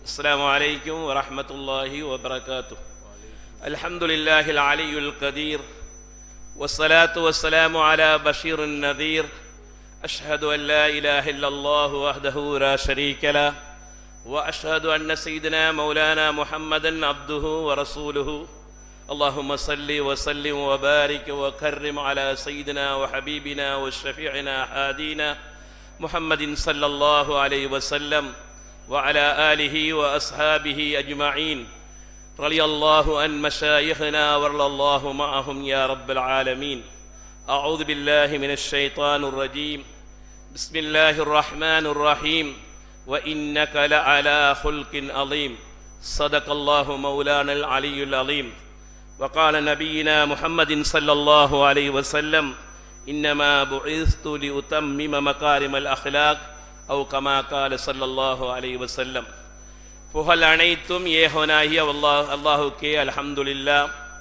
السلام عليكم ورحمة الله وبركاته الحمد لله العلي القدير والصلاة والسلام على بشير النذير أشهد أن لا إله إلا الله وحده لا شريك له وأشهد أن سيدنا مولانا محمدا عبده ورسوله اللهم صل وسلم وبارك وكرم على سيدنا وحبيبنا وشفيعنا هادينا محمد صلى الله عليه وسلم وعلى آله وأصحابه أجمعين رضي الله عن مشايخنا ورضى الله معهم يا رب العالمين أعوذ بالله من الشيطان الرجيم بسم الله الرحمن الرحيم وإنك لعلى خلق عظيم صدق الله مولانا العلي العظيم وقال نبينا محمد صلى الله عليه وسلم إنما بعثت لأتمم مكارم الأخلاق أو كما قال صلى الله عليه وسلم புகழ் அனைத்தும் ஏகோனாகிய அல்லாஹ் அல்லாஹுக்கே அல்ஹம்துலில்லா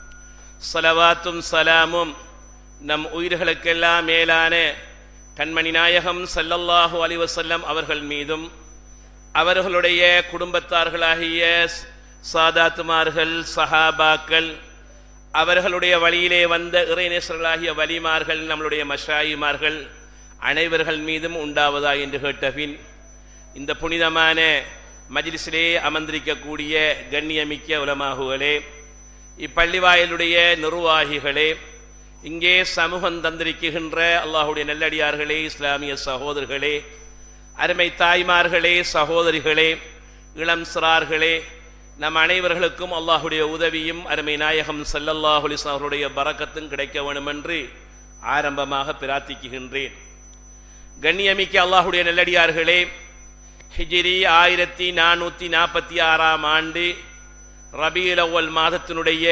சலவாத்தும் சலாமும் நம் உயிர்களுக்கெல்லாம் மேலான கண்மணி நாயகம் சல்லல்லாஹு அலைஹி வஸல்லம் அவர்கள் மீதும் அவர்களுடைய குடும்பத்தார்களாகிய சாதாத்துமார்கள் சஹாபாக்கள் அவர்களுடைய வழியிலே வந்த இறைநேசர்களாகிய வலிமார்கள் நம்மளுடைய மஷாயிமார்கள் அனைவர்கள் மீதும் உண்டாவதா என்று கேட்டபின் இந்த புனிதமான மஜ்லிஸிலே அமர்ந்திருக்கக்கூடிய கண்ணியமிக்க உலமாகுகளே இப்பள்ளிவாயலுடைய நிர்வாகிகளே இங்கே சமூகம் தந்திருக்குகின்ற அல்லாஹுடைய நல்லடியார்களே இஸ்லாமிய சகோதரர்களே அருமை தாய்மார்களே சகோதரிகளே இளம் சிறார்களே நம் அனைவர்களுக்கும் அல்லாஹுடைய உதவியும் அருமை நாயகம் சல்லல்லாஹுலிஸ் அவர்களுடைய பறக்கத்தும் கிடைக்க வேண்டும் என்று ஆரம்பமாக பிரார்த்திக்குகின்றேன் கண்ணியமிக்க அல்லாஹுடைய நல்லடியார்களே ஹிஜிரி ஆயிரத்தி நானூற்றி நாற்பத்தி ஆறாம் ஆண்டு ரபியுல் அவ்வல் மாதத்தினுடைய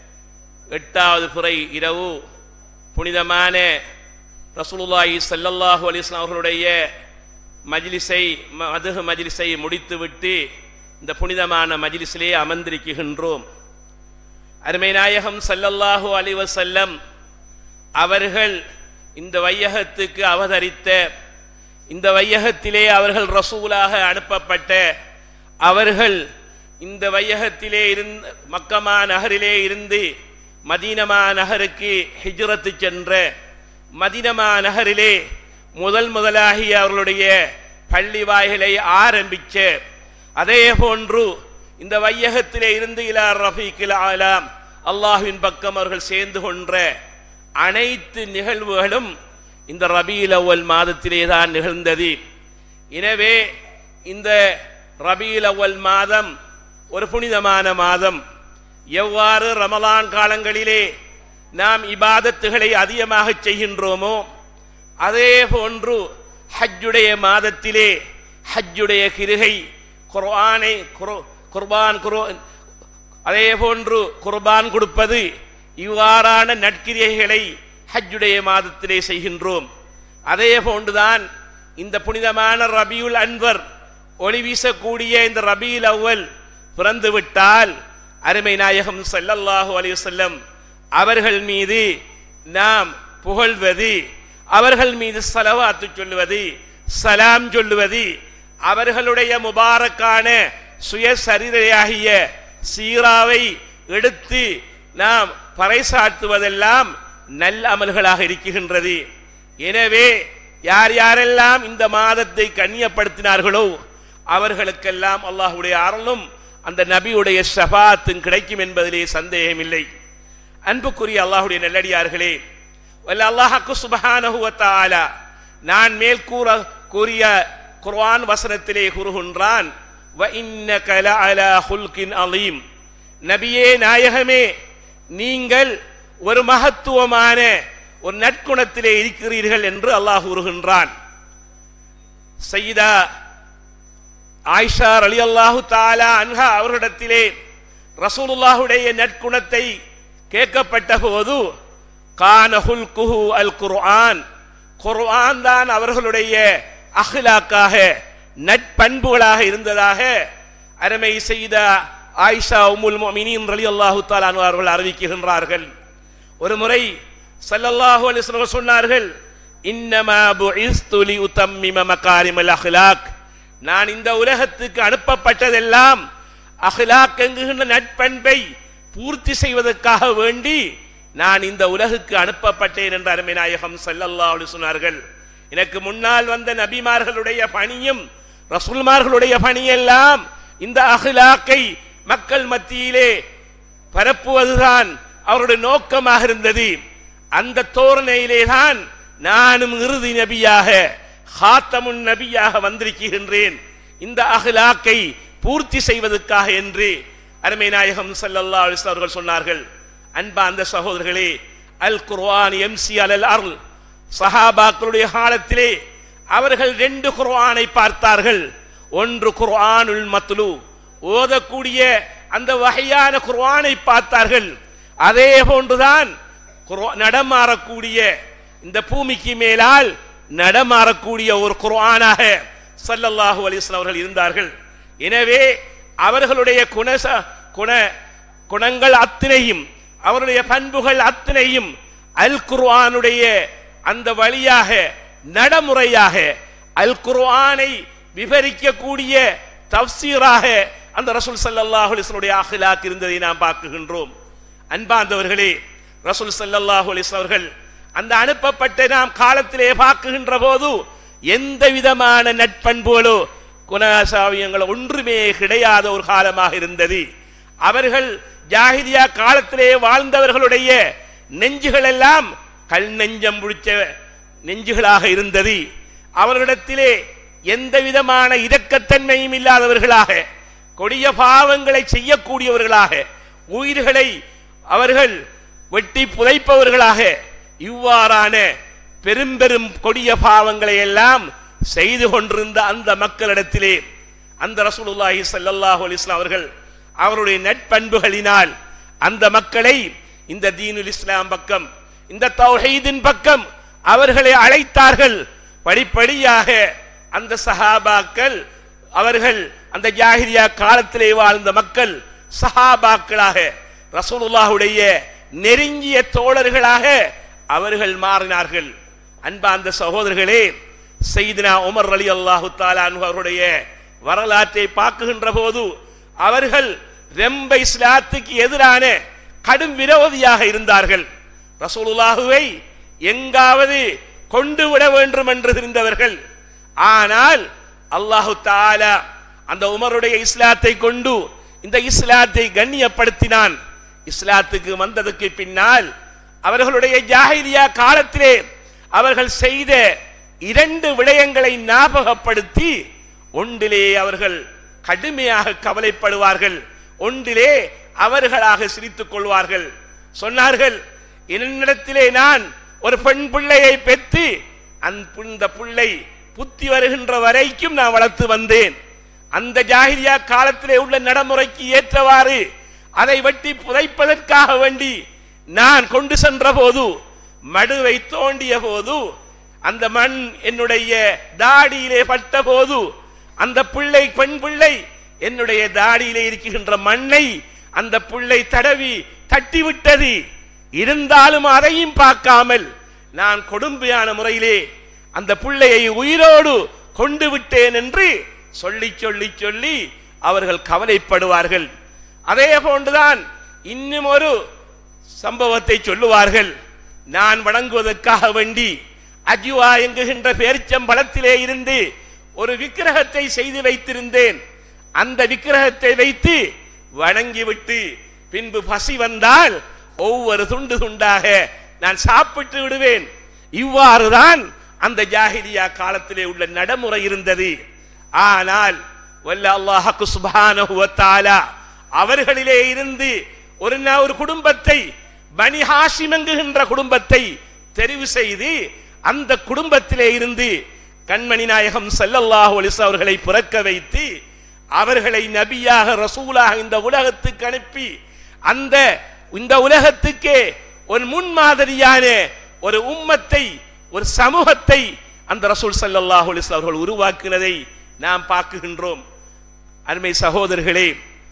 எட்டாவது புறை இரவு புனிதமான ரசூலுல்லாஹி சல்லல்லாஹு அலிஸ்லாம் அவர்களுடைய மஜ்லிஸை மதுகு மஜ்லிஸை முடித்துவிட்டு இந்த புனிதமான மஜ்லிஸிலே அமர்ந்திருக்கின்றோம் அருமை நாயகம் சல்லல்லாஹு அலி வசல்லம் அவர்கள் இந்த வையகத்துக்கு அவதரித்த இந்த வையகத்திலே அவர்கள் ரசூலாக அனுப்பப்பட்ட அவர்கள் இந்த வையகத்திலே இருந்து மக்கமா நகரிலே இருந்து மதீனமா நகருக்கு ஹிஜ்ரத்து சென்ற மதீனமா நகரிலே முதல் முதலாகி அவர்களுடைய பள்ளி வாயிலை ஆரம்பிச்ச அதே போன்று இந்த வையகத்திலே இருந்து இலா ரஃபீக்கில் ஆலாம் அல்லாஹின் பக்கம் அவர்கள் சேர்ந்து கொன்ற அனைத்து நிகழ்வுகளும் இந்த ரபீல் அவ்வல் மாதத்திலே தான் நிகழ்ந்தது எனவே இந்த ரபீல் அவ்வல் மாதம் ஒரு புனிதமான மாதம் எவ்வாறு ரமலான் காலங்களிலே நாம் இபாதத்துகளை அதிகமாக செய்கின்றோமோ அதே போன்று ஹஜ்ஜுடைய மாதத்திலே ஹஜ்ஜுடைய கிருகை குர்ஆனை குர்பான் குரு அதே போன்று குர்பான் கொடுப்பது இவ்வாறான நற்கிரியைகளை ஹஜ்ஜுடைய மாதத்திலே செய்கின்றோம் அதே போன்றுதான் இந்த புனிதமான ரபியுல் அன்வர் ஒளி வீசக்கூடிய இந்த ரபியுல் அவ்வல் பிறந்து விட்டால் அருமை நாயகம் சல்லல்லாஹு அலையுசல்லம் அவர்கள் மீது நாம் புகழ்வது அவர்கள் மீது சலவாத்து சொல்லுவது சலாம் சொல்லுவது அவர்களுடைய முபாரக்கான சுயசரிதையாகிய சீராவை எடுத்து நாம் பறைசாற்றுவதெல்லாம் நல்ல அமல்களாக இருக்கின்றது எனவே யார் யாரெல்லாம் இந்த மாதத்தை கண்ணியப்படுத்தினார்களோ அவர்களுக்கெல்லாம் அல்லாஹுடைய அருளும் அந்த நபியுடைய ஷபாத்தும் கிடைக்கும் என்பதிலே சந்தேகமில்லை அன்புக்குரிய அல்லாஹுடைய நல்லடியார்களே வல்ல அல்லாஹாக்கு சுபஹானஹுவத்தாலா நான் மேல் கூற கூறிய குர்ஆன் வசனத்திலே கூறுகின்றான் அலீம் நபியே நாயகமே நீங்கள் ஒரு மகத்துவமான ஒரு நற்குணத்திலே இருக்கிறீர்கள் என்று அல்லாஹ் கூறுகின்றான் சைதா ஆயிஷா அலி அல்லாஹு தாலா அன்ஹா அவர்களிடத்திலே ரசூலுல்லாஹுடைய நற்குணத்தை கேட்கப்பட்ட போது கானஹுல் குஹு அல் குர்ஆன் குர்ஆன் தான் அவர்களுடைய அஹ்லாக்காக நட்பண்புகளாக இருந்ததாக அருமை செய்த ஆயிஷா உமுல் மொமினின் ரலி அல்லாஹு தாலான் அவர்கள் அறிவிக்கின்றார்கள் ஒரு முறை சல்லல்லாஹு அலிஸ்வர்கள் சொன்னார்கள் இன்னமா புஇஸ்து லி உத்தம்மிம மகாரிமல் அஹ்லாக் நான் இந்த உலகத்துக்கு அனுப்பப்பட்டதெல்லாம் அஹ்லாக் என்கின்ற நட்பண்பை பூர்த்தி செய்வதற்காக வேண்டி நான் இந்த உலகுக்கு அனுப்பப்பட்டேன் என்று அருமை நாயகம் ஸல்லல்லாஹு அலைஹி சொன்னார்கள் எனக்கு முன்னால் வந்த நபிமார்களுடைய பணியும் ரசூல்மார்களுடைய பணியெல்லாம் இந்த அஹ்லாக்கை மக்கள் மத்தியிலே பரப்புவதுதான் அவருடைய நோக்கமாக இருந்தது அந்த தோரணையிலே தான் நானும் இறுதி நபியாக ஹாத்தமுன் நபியாக வந்திருக்கின்றேன் இந்த அஹ்லாக்கை பூர்த்தி செய்வதற்காக என்று அருமை நாயகம் ஸல்லல்லாஹு அலைஹி வஸல்லம் அவர்கள் சொன்னார்கள் அன்பா அந்த சகோதரர்களே அல் குர்ஆன் எம்சி அலல் அருள் சஹாபாக்களுடைய காலத்திலே அவர்கள் ரெண்டு குர்ஆனை பார்த்தார்கள் ஒன்று குர்ஆனுல் மத்லு ஓதக்கூடிய அந்த வகையான குர்ஆனை பார்த்தார்கள் அதே போன்றுதான் குர்ஆ- நடமாறக்கூடிய இந்த பூமிக்கு மேலால் நடமாறக்கூடிய ஒரு குர்ஆனாக ஸல்லல்லாஹு அலைஹி வஸல்லம் அவர்கள் இருந்தார்கள் எனவே அவர்களுடைய குணச குண குணங்கள் அத்தனையும் அவருடைய பண்புகள் அத்தனையும் அல் குர்ஆனுடைய அந்த வழியாக நடைமுறையாக அல் குர்ஆனை விவரிக்கக்கூடிய தஃசீராக அந்த ரசூல் ஸல்லல்லாஹு அலைஹி வஸல்லம் உடைய அஹ்லாக் இருந்ததை நாம் பார்க்குகின்றோம் அன்பார்ந்தவர்களே ரசூல் ஸல்லல்லாஹு அலைஹி வஸல்லம் அவர்கள் அந்த அனுப்பப்பட்ட நாம் காலத்திலே பார்க்குகின்ற போது எந்த விதமான நட்பண்புகளோ குணசாவியங்கள் ஒன்றுமே கிடையாத ஒரு காலமாக இருந்தது அவர்கள் ஜாஹிலியா காலத்திலே வாழ்ந்தவர்களுடைய நெஞ்சுகள் எல்லாம் கல் நெஞ்சம் பிடிச்ச நெஞ்சுகளாக இருந்தது அவர்களிடத்திலே எந்த விதமான இரக்கத்தன்மையும் இல்லாதவர்களாக கொடிய பாவங்களை செய்யக்கூடியவர்களாக உயிர்களை அவர்கள் வெட்டி புதைப்பவர்களாக இவ்வாறான பெரும்பெரும் கொடிய பாவங்களை எல்லாம் செய்து கொண்டிருந்த அந்த மக்களிடத்திலே அந்த ரசூலுல்லாஹி ஸல்லல்லாஹு அலைஹி வஸல்லம் அவர்கள் அவருடைய நட்பண்புகளினால் அந்த மக்களை இந்த தீனுல் இஸ்லாம் பக்கம் இந்த தௌஹீதின் பக்கம் அவர்களை அழைத்தார்கள் படிப்படியாக அந்த சஹாபாக்கள் அவர்கள் அந்த ஜாஹிரியா காலத்திலே வாழ்ந்த மக்கள் சஹாபாக்களாக ரசூலுல்லாஹுடைய நெருங்கிய தோழர்களாக அவர்கள் மாறினார்கள் அன்பா அந்த சகோதரர்களே செய்தினா உமர் அலி அல்லாஹு தாலான் அவருடைய வரலாற்றை பார்க்குகின்ற போது அவர்கள் ரெம்ப இஸ்லாத்துக்கு எதிரான கடும் விரோதியாக இருந்தார்கள் ரசூலுல்லாஹுவை எங்காவது கொண்டு விட வேண்டும் என்று இருந்தவர்கள் ஆனால் அல்லாஹு தாலா அந்த உமருடைய இஸ்லாத்தை கொண்டு இந்த இஸ்லாத்தை கண்ணியப்படுத்தினான் இஸ்லாத்துக்கு வந்ததுக்கு பின்னால் அவர்களுடைய ஜாஹிலியா காலத்திலே அவர்கள் செய்த இரண்டு விடயங்களை ஞாபகப்படுத்தி ஒன்றிலே அவர்கள் கடுமையாக கவலைப்படுவார்கள் ஒன்றிலே அவர்களாக சிரித்துக் கொள்வார்கள் சொன்னார்கள் என்னிடத்திலே நான் ஒரு பெண் பிள்ளையை பெற்று அந்த இந்த பிள்ளை புத்தி வருகின்ற வரைக்கும் நான் வளர்த்து வந்தேன் அந்த ஜாகிரியா காலத்திலே உள்ள நடைமுறைக்கு ஏற்றவாறு அதை வெட்டி புதைப்பதற்காக வேண்டி நான் கொண்டு சென்ற போது மடுவை தோண்டிய போது அந்த மண் என்னுடைய தாடியிலே பட்ட போது அந்த பிள்ளை பெண் பிள்ளை என்னுடைய தாடியிலே இருக்கின்ற மண்ணை அந்த பிள்ளை தடவி தட்டி விட்டது இருந்தாலும் அதையும் பார்க்காமல் நான் கொடுமையான முறையிலே அந்த பிள்ளையை உயிரோடு கொண்டு விட்டேன் என்று சொல்லி சொல்லி சொல்லி அவர்கள் கவலைப்படுவார்கள் அதே போன்றுதான் இன்னும் ஒரு சம்பவத்தை சொல்லுவார்கள் நான் வணங்குவதற்காக வேண்டி அஜுவா என்குகின்ற பேரிச்சம்பழத்திலே இருந்து ஒரு விக்கிரகத்தை செய்து வைத்திருந்தேன் அந்த விக்கிரகத்தை வைத்து வணங்கிவிட்டு பின்பு பசி வந்தால் ஒவ்வொரு துண்டு துண்டாக நான் சாப்பிட்டு விடுவேன் இவ்வாறுதான் அந்த ஜாஹிலியா காலத்திலே உள்ள நடைமுறை இருந்தது ஆனால் வல்ல அல்லாஹு சுப்ஹானஹு வ தஆலா அவர்களிலே இருந்து ஒரு நா- ஒரு குடும்பத்தை பனி ஹாஷிம் என்கின்ற குடும்பத்தை தெரிவு செய்து அந்த குடும்பத்திலே இருந்து கண்மணி நாயகம் ஸல்லல்லாஹு அலைஹி வஸல்லம் அவர்களை பிறக்க வைத்து அவர்களை நபியாக ரசூலாக இந்த உலகத்துக்கு அனுப்பி அந்த இந்த உலகத்துக்கே ஒரு முன்மாதிரியான ஒரு உம்மத்தை ஒரு சமூகத்தை அந்த ரசூல் ஸல்லல்லாஹு அலைஹி வஸல்லம் அவர்கள் உருவாக்கினதை நாம் பார்க்குகின்றோம் அருமை சகோதரர்களே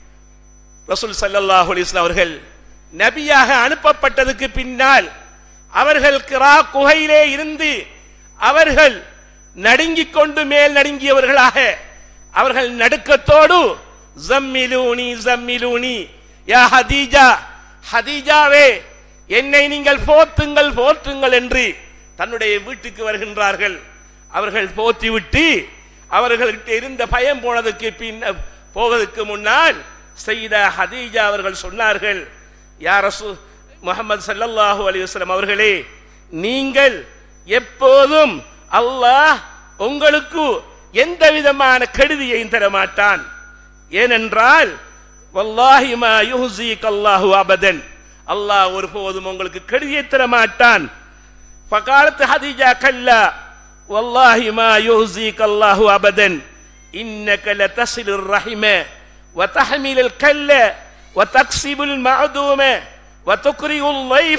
ரசூல் ஸல்லல்லாஹு அலைஹி வஸல்லம் அவர்கள் நபியாக அனுப்பப்பட்டதுக்கு பின்னால் அவர்கள் கிரா குகையிலே இருந்து அவர்கள் நடுங்கிக் கொண்டு மேல் நடுங்கியவர்களாக அவர்கள் நடுக்கத்தோடு ஜம்மிலூனி ஜம்மிலூனி யா ஹதீஜா ஹதீஜாவே என்னை நீங்கள் போத்துங்கள் போற்றுங்கள் என்று தன்னுடைய வீட்டுக்கு வருகின்றார்கள் அவர்கள் போத்தி விட்டு அவர்கள்ட்ட இருந்த பயம் போனதுக்கு பின் போவதற்கு முன்னால் செய்த ஹதீஜா அவர்கள் சொன்னார்கள் யா ரசூ முகமது ஸல்லல்லாஹு அலைஹி வஸல்லம் அவர்களே நீங்கள் எப்போதும் அல்லாஹ் உங்களுக்கு எந்த விதமான கெடுதியையும் தர மாட்டான் ஏனென்றால் வல்லாஹி மா யுஹ்ஸீக அல்லாஹு அபதன் அல்லாஹ் ஒருபோதும் உங்களுக்கு கெடுதியை தர மாட்டான் فقالت خديجة كلا والله ما يهزيك الله أبدا إنك لتصل الرحم وتحمل الكل وتكسب المعدوم وتكره الضيف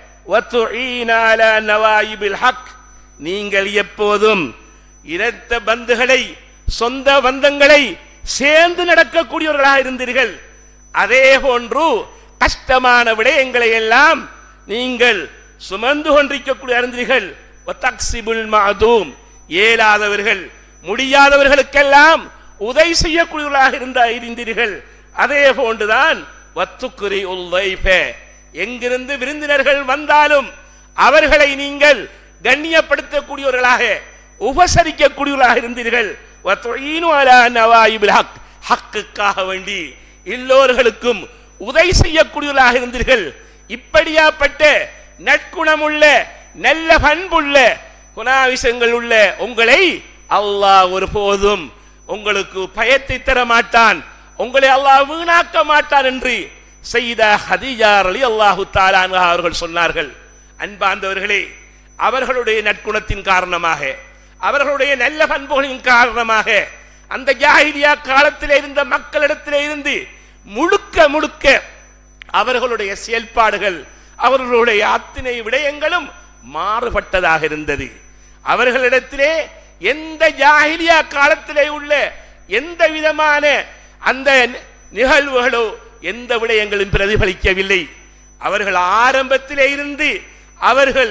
وتعين على نوايب الحق நீங்கள் எப்போதும் இரத்த பந்துகளை சொந்த பந்தங்களை சேர்ந்து நடக்கக்கூடியவர்களாக இருந்தீர்கள் அதே போன்று கஷ்டமான விடயங்களை எல்லாம் நீங்கள் சுமந்து கொண்டிருக்கக்கூடிய அறிந்தீர்கள் ஒத்தக்சிபுல் மாதூம் இயலாதவர்கள் முடியாதவர்களுக்கெல்லாம் உதவி செய்யக்கூடியவர்களாக இருந்த இருந்தீர்கள் அதே போன்றுதான் வத்துக்குரி உல்லைஃப எங்கிருந்து விருந்தினர்கள் வந்தாலும் அவர்களை நீங்கள் கண்ணியப்படுத்தக்கூடியவர்களாக உபசரிக்கக்கூடியவர்களாக இருந்தீர்கள் வத்துஈனு அலா நவாயிபில் ஹக் ஹக்குக்காக வேண்டி எல்லோர்களுக்கும் உதவி செய்யக்கூடியவர்களாக இருந்தீர்கள் இப்படியாப்பட்ட நற்குணமுள்ள நல்ல பண்புள்ள குணாவிசங்கள் உள்ள உங்களை அல்லாஹ் ஒருபோதும் உங்களுக்கு பயத்தை தர மாட்டான் உங்களை அல்லாஹ் வீணாக்க மாட்டான் என்று செய்த ஹதிஜார் அலி அல்லாஹு தாலான் அவர்கள் சொன்னார்கள் அன்பார்ந்தவர்களே அவர்களுடைய நற்குணத்தின் காரணமாக அவர்களுடைய நல்ல பண்புகளின் காரணமாக அந்த ஜாஹிலியா காலத்தில் இருந்த மக்களிடத்திலே இருந்து முழுக்க முழுக்க அவர்களுடைய செயல்பாடுகள் அவர்களுடைய அத்தனை விடயங்களும் மாறுபட்டதாக இருந்தது அவர்களிடத்திலே எந்த ஜாகிலியா காலத்திலே உள்ள எந்த விதமான அந்த நிகழ்வுகளோ எந்த விடயங்களும் பிரதிபலிக்கவில்லை அவர்கள் ஆரம்பத்திலே இருந்து அவர்கள்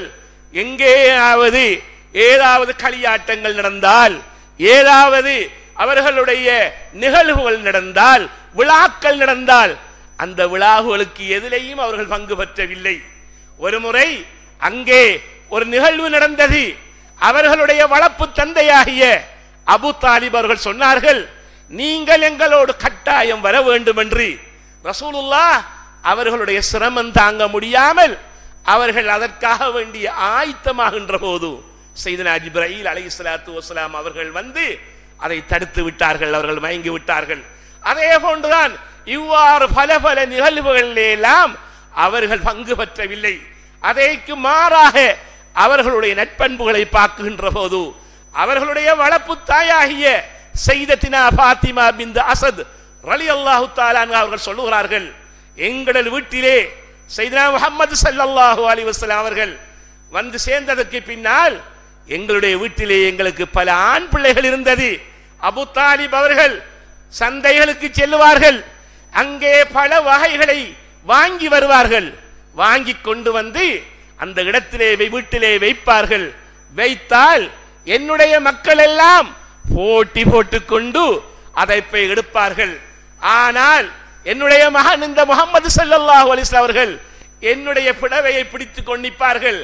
எங்கேயாவது ஏதாவது களியாட்டங்கள் நடந்தால் ஏதாவது அவர்களுடைய நிகழ்வுகள் நடந்தால் விழாக்கள் நடந்தால் அந்த விழாவுகளுக்கு எதிலையும் அவர்கள் பங்கு பெற்றவில்லை ஒரு முறை அங்கே ஒரு நிகழ்வு நடந்தது அவர்களுடைய வளர்ப்பு தந்தையாகிய அபு தாலிப் அவர்கள் சொன்னார்கள் நீங்கள் எங்களோடு கட்டாயம் வர வேண்டும் என்று ரசூலுல்லா அவர்களுடைய சிரமம் தாங்க முடியாமல் அவர்கள் அதற்காக வேண்டிய ஆயத்தமாகின்ற போது செய்தனா ஜிப்ரஹீல் அலை சலாத்து வசலாம் அவர்கள் வந்து அதை தடுத்து விட்டார்கள் அவர்கள் மயங்கி விட்டார்கள் அதே போன்றுதான் இவ்வாறு பல பல நிகழ்வுகளிலே எல்லாம் அவர்கள் பங்கு பெற்றவில்லை அதற்கு மாறாக அவர்களுடைய நட்பண்புகளை பார்க்கின்ற போது அவர்களுடைய வளர்ப்பு தாயாகிய செய்தத்தினா பாத்திமா பிந்த அசத் ரலி அல்லாஹு தாலான் அவர்கள் சொல்லுகிறார்கள் எங்கள் வீட்டிலே செய்தனா முகமது சல்லல்லாஹு அலி வசலாம் அவர்கள் வந்து சேர்ந்ததற்கு பின்னால் எங்களுடைய வீட்டிலே எங்களுக்கு பல ஆண் பிள்ளைகள் இருந்தது அபு தாலிப் அவர்கள் சந்தைகளுக்கு செல்லுவார்கள் அங்கே பல வகைகளை வாங்கி வருவார்கள் வாங்கி கொண்டு வந்து அந்த இடத்திலே வை- வீட்டிலே வைப்பார்கள் வைத்தால் என்னுடைய மக்கள் எல்லாம் போட்டி போட்டுக்கொண்டு அதை போய் எடுப்பார்கள் ஆனால் என்னுடைய மகன் இந்த முகமது ஸல்லல்லாஹு அலைஹி வஸல்லம் அவர்கள் என்னுடைய புடவையை பிடித்துக் கொண்டிருப்பார்கள்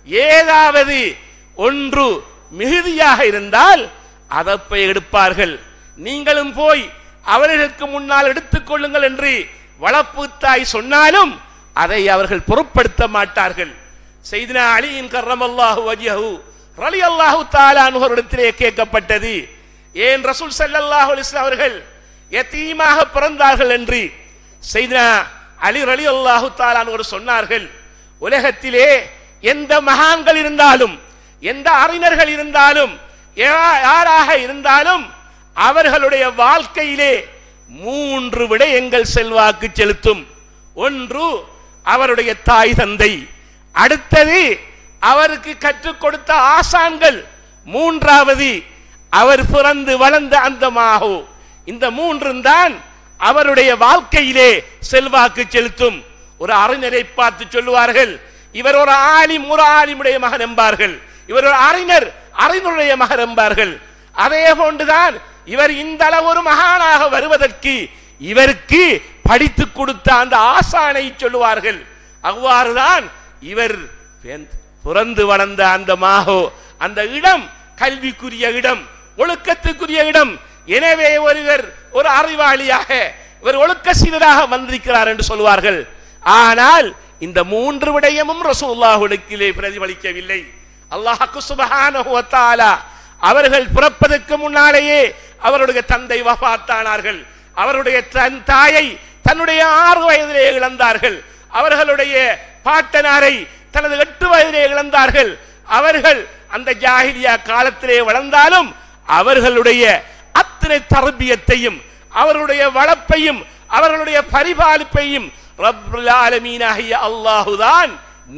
ஏதாவது ஒன்று மிகுதியாக இருந்தால் அதை போய் எடுப்பார்கள் நீங்களும் போய் அவர்களுக்கு முன்னால் எடுத்துக் கொள்ளுங்கள் என்று வளர்ப்பு தாய் சொன்னாலும் அதை அவர்கள் பொருட்படுத்த மாட்டார்கள் செய்தினா அலியின் கர்ரமல்லாஹு வஜ்ஹு ரலி அல்லாஹு தாலானுவரிடத்திலே கேட்கப்பட்டது ஏன் ரசூல் ஸல்லல்லாஹு அலைஹி வஸல்லம் அவர்கள் யத்தீமாக பிறந்தார்கள் என்று செய்தினா அலி ரலி அல்லாஹு தாலானுவர் சொன்னார்கள் உலகத்திலே எந்த மகான்கள் இருந்தாலும் எந்த அறிஞர்கள் இருந்தாலும் யா- யாராக இருந்தாலும் அவர்களுடைய வாழ்க்கையிலே மூன்று விடயங்கள் செல்வாக்கு செலுத்தும் ஒன்று அவருடைய தாய் தந்தை அடுத்தது அவருக்கு கற்றுக் கொடுத்த ஆசான்கள் மூன்றாவது அவர் பிறந்து வளர்ந்த அந்த மாஹோ இந்த மூன்றும் தான் அவருடைய வாழ்க்கையிலே செல்வாக்கு செலுத்தும் ஒரு அறிஞரை பார்த்து சொல்லுவார்கள் இவர் ஒரு ஆலிம் ஒரு ஆலிமுடைய மகன் என்பார்கள் இவர் ஒரு அறிஞர் அறிஞருடைய மகன் என்பார்கள் அதே போன்றுதான் இவர் இந்த அளவு ஒரு மகானாக வருவதற்கு இவருக்கு படித்து கொடுத்த அந்த ஆசானை சொல்லுவார்கள் அவ்வாறுதான் இவர் பிறந்து- பிறந்து வளர்ந்த அந்த மாஹோ அந்த இடம் கல்விக்குரிய இடம் ஒழுக்கத்துக்குரிய இடம் எனவே ஒருவர் ஒரு அறிவாளியாக இவர் ஒழுக்க சீனராக வந்திருக்கிறார் என்று சொல்வார்கள் ஆனால் இந்த மூன்று விடயமும் ரசூலுல்லாஹுடைய பிரதிபலிக்கவில்லை அல்லாஹ்க்கு சுப்ஹானஹு வ தஆலா அவர்கள் பிறப்பதற்கு முன்னாலேயே அவருடைய தந்தை வஃபாத்தானார்கள் அவருடைய தன் தாயை தன்னுடைய ஆறு வயதிலே இழந்தார்கள் அவர்களுடைய பாட்டனாரை தனது எட்டு வயதிலே இழந்தார்கள் அவர்கள் அந்த ஜாஹிலியா காலத்திலே வளர்ந்தாலும் அவர்களுடைய அத்தனை தர்பியத்தையும் அவர்களுடைய வளர்ப்பையும் அவர்களுடைய பரிபாலிப்பையும் ரப்புல் ஆலமீனாகிய அல்லாஹுதான்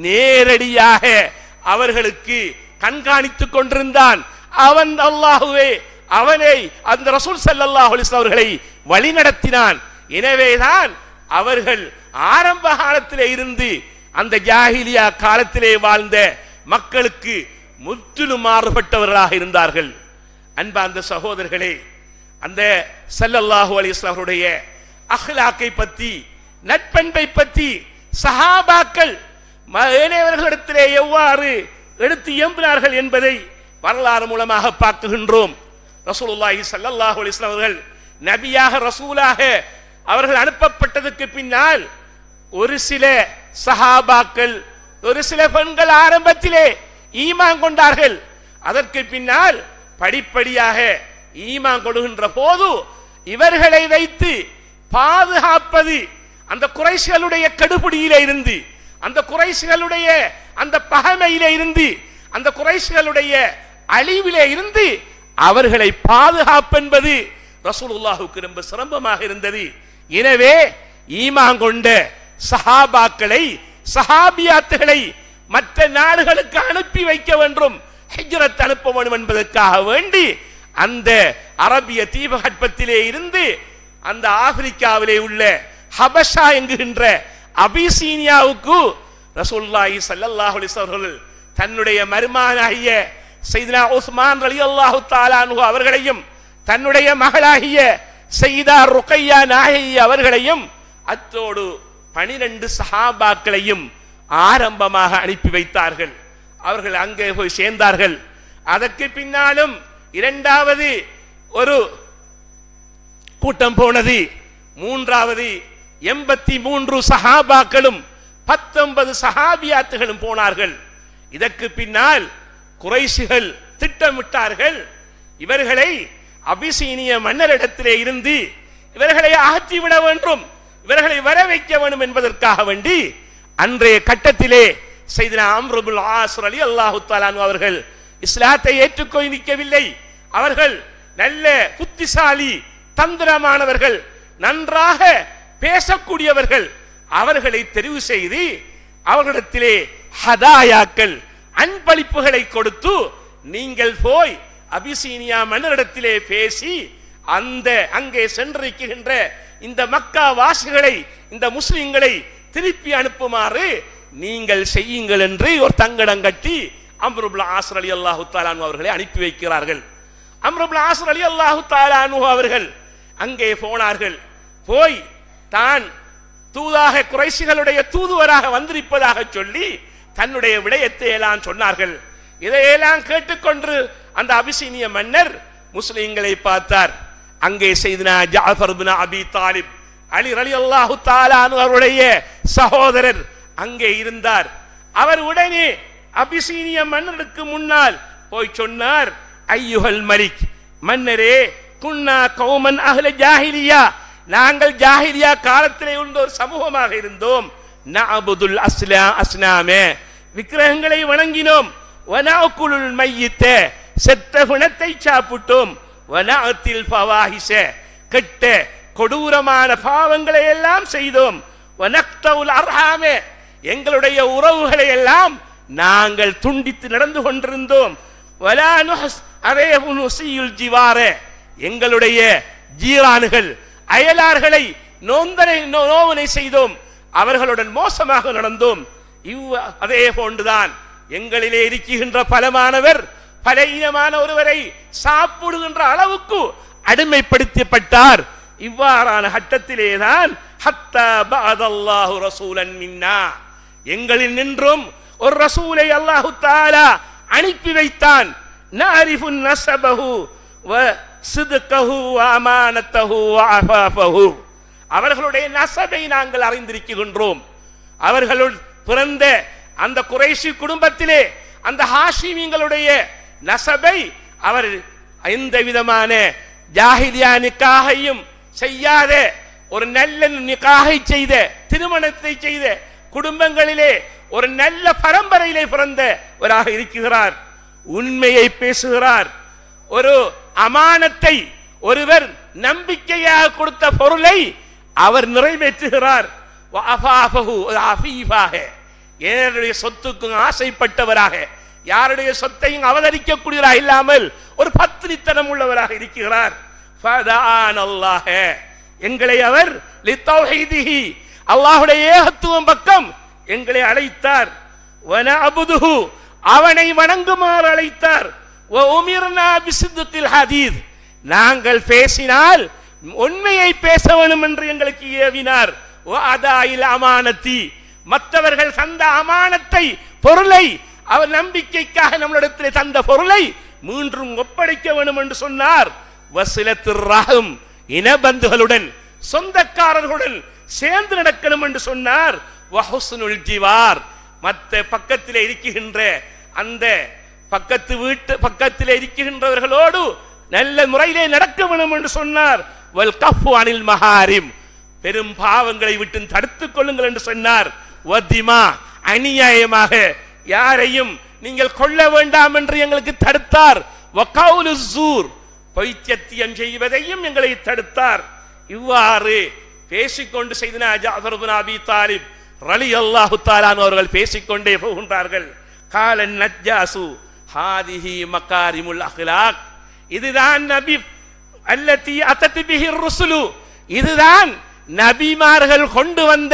நேரடியாக அவர்களுக்கு கண்காணித்துக் கொண்டிருந்தான் அவன் அல்லாஹுவே அவனை அந்த ரசூல் ஸல்லல்லாஹு அலைஹி வஸல்லம் அவர்களை வழிநடத்தினான் எனவேதான் அவர்கள் ஆரம்ப காலத்திலே இருந்து அந்த ஜாஹிலியா காலத்திலே வாழ்ந்த மக்களுக்கு முற்றிலும் மாறுபட்டவர்களாக இருந்தார்கள் அன்பா அந்த சகோதரர்களே அந்த ஸல்லல்லாஹு அலைஹி வஸல்லம் அவருடைய அஹ்லாக்கை பற்றி நட்பண்பை பற்றி சஹாபாக்கள் ம- ஏனையவர்களிடத்திலே எவ்வாறு எடுத்து இயம்பினார்கள் என்பதை வரலாறு மூலமாக பார்க்குகின்றோம் ரசூலுல்லாஹி ஸல்லல்லாஹு அலைஹி வஸல்லம் அவர்கள் நபியாக ரசூலாக அவர்கள் அனுப்பப்பட்டதுக்கு பின்னால் ஒரு சில சஹாபாக்கள் ஒரு சில பெண்கள் ஆரம்பத்திலே ஈமான் கொண்டார்கள் அதற்கு பின்னால் படிப்படியாக ஈமான் கொடுகின்ற போது இவர்களை வைத்து பாதுகாப்பது அந்த குறைசிகளுடைய கடுபிடியில இருந்து அந்த குறைசிகளுடைய அந்த பகைமையில இருந்து அந்த குறைசிகளுடைய அழிவிலே இருந்து அவர்களை பாதுகாப்பென்பது ரசூலுல்லாஹுக்கு ரொம்ப சிரமமாக இருந்தது எனவே ஈமான் கொண்ட சஹாபாக்களை சஹாபியாத்துகளை மற்ற நாடுகளுக்கு அனுப்பி வைக்க வேண்டும் ஹிஜ்ரத் அனுப்ப வேண்டும் என்பதற்காக வேண்டி அந்த அரபிய தீபகற்பத்திலே இருந்து அந்த ஆப்பிரிக்காவிலே உள்ள ஹபஷா என்கின்ற அபிசீனியாவுக்கு ரசூலுல்லாஹி ஸல்லல்லாஹு அலைஹி வஸல்லம் அவர்கள் தன்னுடைய மருமானாகிய சையதுனா உஸ்மான் ரலியல்லாஹு தஆலா அன்ஹு அவர்களையும் தன்னுடைய மகளாகிய சையதா ருக்கையா நாயகி அவர்களையும் அத்தோடு பனிரெண்டு சஹாபாக்களையும் ஆரம்பமாக அனுப்பி வைத்தார்கள் அவர்கள் அங்கே போய் சேர்ந்தார்கள் அதற்கு பின்னாலும் இரண்டாவது ஒரு கூட்டம் போனது மூன்றாவது எண்பத்தி மூன்று சஹாபாக்களும் பத்தொன்பது சஹாபியாத்துகளும் போனார்கள் இதற்கு பின்னால் குறைசிகள் திட்டமிட்டார்கள் இவர்களை அபிசீனிய மன்னரிடத்திலே இருந்து இவர்களை அகற்றிவிட வேண்டும் இவர்களை வர வைக்க வேண்டும் என்பதற்காக வேண்டி அன்றைய கட்டத்திலே செய்தன அம்ருபுல் ஆசுர் அலி அல்லாஹு தாலானு அவர்கள் இஸ்லாத்தை ஏற்றுக்கொள் நிற்கவில்லை அவர்கள் நல்ல புத்திசாலி தந்திரமானவர்கள் நன்றாக பேசக்கூடியவர்கள் அவர்களை தெரிவு செய்து அவர்களிடத்திலே ஹதாயாக்கள் அன்பளிப்புகளை கொடுத்து நீங்கள் போய் அபிசீனியா மன்னரிடத்திலே பேசி அந்த அங்கே சென்றிருக்கின்ற இந்த மக்கா வாசிகளை இந்த முஸ்லிம்களை திருப்பி அனுப்புமாறு நீங்கள் செய்யுங்கள் என்று ஒரு தங்கடம் கட்டி அம்ருபுல் ஆசர் அலி அல்லாஹு தாலானு அவர்களை அனுப்பி வைக்கிறார்கள் அம்ருபுல் ஆசர் அலி அல்லாஹு தாலானு அவர்கள் அங்கே போனார்கள் போய் தான் தூதாக குறைசிகளுடைய தூதுவராக வந்திருப்பதாக சொல்லி தன்னுடைய விடயத்தை எல்லாம் சொன்னார்கள் இதையெல்லாம் கேட்டுக்கொண்டு அந்த அபிசீனிய மன்னர் முஸ்லிம்களை பார்த்தார் அங்கே செய்தனா ஜாஃபர் பின் அபி தாலிப் அலி ரலி அல்லாஹு தாலானு அவருடைய சகோதரர் அங்கே இருந்தார் அவர் உடனே அபிசீனிய மன்னருக்கு முன்னால் போய் சொன்னார் ஐயுஹல் மலிக் மன்னரே குன்னா கௌமன் அஹ்ல ஜாஹிலியா நாங்கள் ஜாஹிலியா காலத்திலே உள்ள ஒரு சமூகமாக இருந்தோம் நஅபுதுல் அஸ்லா அஸ்னாமே விக்கிரகங்களை வணங்கினோம் வனாக்குலுல் மையித்த செத்த பிணத்தை சாப்பிட்டோம் வனாத்தில் பவாஹிச கெட்ட கொடூரமான பாவங்களை எல்லாம் செய்தோம் வனக்தவுல் அர்ஹாமே எங்களுடைய உறவுகளை எல்லாம் நாங்கள் துண்டித்து நடந்து கொண்டிருந்தோம் வலா நுஹஸ் அரேபு நுசியுல் ஜிவாரே எங்களுடைய ஜீரானுகள் அயலார்களை நோந்தனை நோ- நோவினை செய்தோம் அவர்களுடன் மோசமாக நடந்தோம் இவ் அதே போன்றுதான் எங்களிலே இருக்கின்ற பலமானவர் பல இனமான ஒருவரை சாப்பிடுகின்ற அளவுக்கு அடிமைப்படுத்தப்பட்டார் இவ்வாறான கட்டத்திலேதான் ஹத்தா பஅதல்லாஹு ரசூலன் மின்னா எங்களில் நின்றும் ஒரு ரசூலை அல்லாஹு தாலா அனுப்பி வைத்தான் நஅரிஃபு நஸபஹு வ சிதுக்கஹு வ அமானத்தஹு வ அஃபாஃபஹு அவர்களுடைய நசபை நாங்கள் அறிந்திருக்கின்றோம் அவர்களுள் பிறந்த அந்த குறைஷி குடும்பத்திலே அந்த ஹாஷிமிங்களுடைய நசபை அவர் எந்த விதமான ஜாஹிலியா நிக்காகையும் செய்யாத ஒரு நல்ல நிக்காகை செய்த திருமணத்தை செய்த குடும்பங்களிலே ஒரு நல்ல பரம்பரையிலே பிறந்தவராக இருக்கிறார் உண்மையை பேசுகிறார் ஒரு அமானத்தை ஒருவர் நம்பிக்கையாக கொடுத்த பொருளை அவர் நிறைவேற்றுகிறார் வஅஃபாஃபஹு, ஒரு அஃபீஃபாக யாருடைய சொத்துக்கும் ஆசைப்பட்டவராக யாருடைய சொத்தையும் அவதரிக்கக்கூடியவராக இல்லாமல் ஒரு பத்தினித்தனம் உள்ளவராக இருக்கிறார் ஃபதஆனல்லாஹ. எங்களை அவர் லித்தௌஹீதிஹி அல்லாஹ்வுடைய ஏகத்துவம் பக்கம் எங்களை அழைத்தார் வனஅபுதுஹு அவனை வணங்குமாறு அழைத்தார் வஉமிர்னா பிசித்துல் ஹதீத் நாங்கள் பேசினால் உண்மையை பேச வேண்டும் என்று எங்களுக்கு ஏவினார் வஅதாயில் அமானத்தி மற்றவர்கள் தந்த அமானத்தை பொருளை அவர் நம்பிக்கைக்காக நம்மளிடத்தில் தந்த பொருளை மீண்டும் ஒப்படைக்க வேண்டும் என்று சொன்னார் வசிலத்து ரகம் இனபந்துகளுடன் சொந்தக்காரர்களுடன் சேர்ந்து நடக்கணும் என்று சொன்னார் வஹுஸ்னுல் ஜிவார் மற்ற பக்கத்தில் இருக்கின்ற அந்த பக்கத்து வீட்டு பக்கத்தில் இருக்கின்றவர்களோடு நல்ல முறையிலே நடக்க வேண்டும் என்று சொன்னார் வல் கஃபு அனில் மஹாரிம் பெரும் பாவங்களை விட்டு தடுத்துக் கொள்ளுங்கள் என்று சொன்னார் வத்திமா அநியாயமாக யாரையும் நீங்கள் கொல்ல வேண்டாம் என்று எங்களுக்கு தடுத்தார் வகவுலு ஜூர் பைத்தியத்தியம் செய்வதையும் எங்களை தடுத்தார் இவ்வாறு பேசிக்கொண்டு செய்தனா ஜாஃபர் இப்னு அபி தாலிப் ரலியல்லாஹு தஆலான் அவர்கள் பேசிக்கொண்டே போகின்றார்கள் காலன் நஜ்ஜாசு ஹாதிஹி மகாரிமுல் அஹ்லாக் இதுதான் நபி அல்லத்தி அத்தத்தி பிஹி ருசுலு இதுதான் நபிமார்கள் கொண்டு வந்த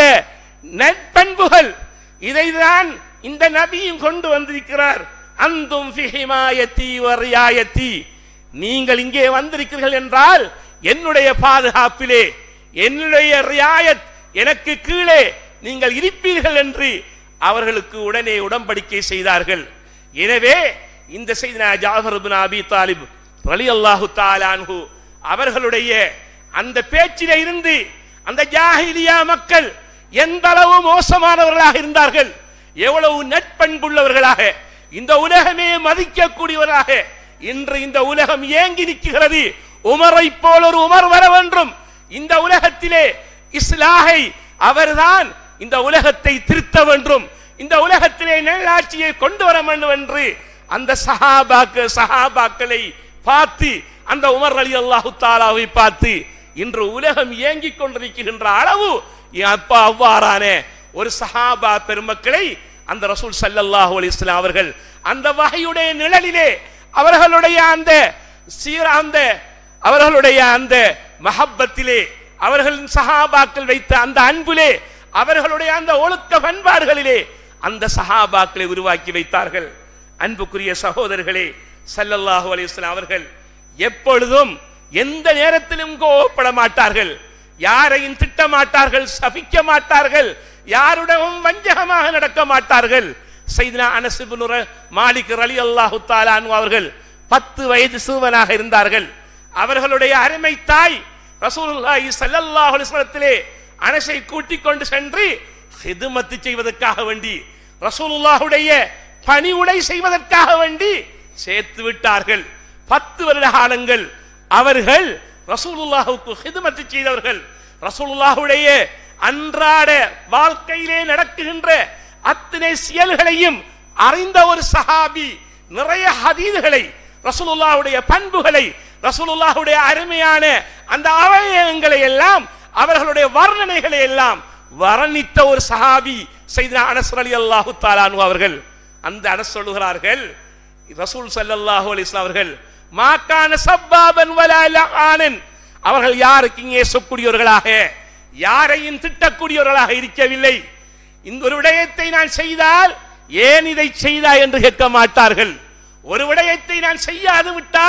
நற்பண்புகள் இதைதான் இந்த நபியும் கொண்டு வந்திருக்கிறார் அந்தும் ஃபிஹிமாயத்தி வரியாயத்தி நீங்கள் இங்கே வந்திருக்கிறீர்கள் என்றால் என்னுடைய பாதுகாப்பிலே என்னுடைய ரியாயத் எனக்கு கீழே நீங்கள் இருப்பீர்கள் என்று அவர்களுக்கு உடனே உடன்படிக்கை செய்தார்கள் எனவே இந்த செய்தினா ஜாஃபர் இப்னு அபி தாலிப் ரலியல்லாஹு தஆலான்ஹு அவர்களுடைய அந்த பேச்சிலே இருந்து அந்த ஜாஹிலியா மக்கள் எந்த அளவு மோசமானவர்களாக இருந்தார்கள் எவ்வளவு நட்பண்புள்ளவர்களாக இந்த உலகமே மதிக்கக்கூடியவர்களாக இன்று இந்த உலகம் ஏங்கி நிற்கிறது உமரை போல் ஒரு உமர் வர வேண்டும் இந்த உலகத்திலே இஸ்லாஹை அவர்தான் இந்த உலகத்தை திருத்த வேண்டும் இந்த உலகத்திலே நல்லாட்சியை கொண்டு வர வேண்டும் என்று அந்த சஹாபாக்கு சஹாபாக்களை பார்த்து அந்த உமர் அலி அல்லாஹு தாலாவை பார்த்து இன்று உலகம் ஏங்கிக் கொண்டிருக்கின்ற அளவு அப்பா அவ்வாறான ஒரு சஹாபா பெருமக்களை அந்த ரசூல் ஸல்லல்லாஹு அலைஹி வஸல்லம் அவர்கள் அந்த வகையுடைய நிழலிலே அவர்களுடைய அந்த சீர அந்த அவர்களுடைய அந்த மஹப்பத்திலே அவர்களின் சஹாபாக்கள் வைத்த அந்த அன்பிலே அவர்களுடைய அந்த ஒழுக்க பண்பாடுகளிலே அந்த சஹாபாக்களை உருவாக்கி வைத்தார்கள் அன்புக்குரிய சகோதரர்களே ஸல்லல்லாஹு அலைஹி வஸல்லம் அவர்கள் எப்பொழுதும் எந்த நேரத்திலும் கோவப்பட மாட்டார்கள் யாரையும் திட்ட மாட்டார்கள் சபிக்க மாட்டார்கள் யாருடனும் வஞ்சகமாக நடக்க மாட்டார்கள் செய்தினா அனஸ் இப்னு ர- மாலிக் ரலியல்லாஹு தஆலா அன்ஹு அவர்கள் பத்து வயது சிறுவனாக இருந்தார்கள் அவர்களுடைய அருமை தாய் ரசூலுல்லாஹி ஸல்லல்லாஹு அலைஹி வஸல்லத்திலே அனஸை கூட்டிக் கொண்டு சென்று ஹிதுமத்து செய்வதற்காக வேண்டி ரசூலுல்லாஹுடைய பணிவுடை செய்வதற்காக வேண்டி சேர்த்து விட்டார்கள் பத்து வருட காலங்கள் அவர்கள் ரசூலுல்லாஹுக்கு ஹிதுமத்து செய்தவர்கள் ரசூலுல்லாஹுடைய அன்றாட வாழ்க்கையிலே நடக்குகின்ற அத்தனை செயல்களையும் அறிந்த ஒரு சஹாபி நிறைய ஹதீதுகளை ரசூலுல்லாஹுடைய பண்புகளை ரசூலுல்லாஹுடைய அருமையான அந்த அவயவங்களை எல்லாம் அவர்களுடைய வர்ணனைகளை எல்லாம் வர்ணித்த ஒரு சஹாபி செய்த அனஸ் ரலியல்லாஹு தாலானு அவர்கள் அந்த அனஸ் சொல்லுகிறார்கள் ரசூல் ஸல்லல்லாஹு அலைஹி வஸல்லம் அவர்கள் மாக்கான சப்பாபன் வலா லஆனன் அவர்கள் யாருக்கு இங்கே சொக்கூடியவர்களாக யாரையும் திட்டக்கூடியவர்களாக இருக்கவில்லை இந்த ஒரு விடயத்தை நான் செய்தால் ஏன் இதை செய்தாய் என்று கேட்க மாட்டார்கள் ஒரு விடயத்தை நான் செய்யாது விட்டால்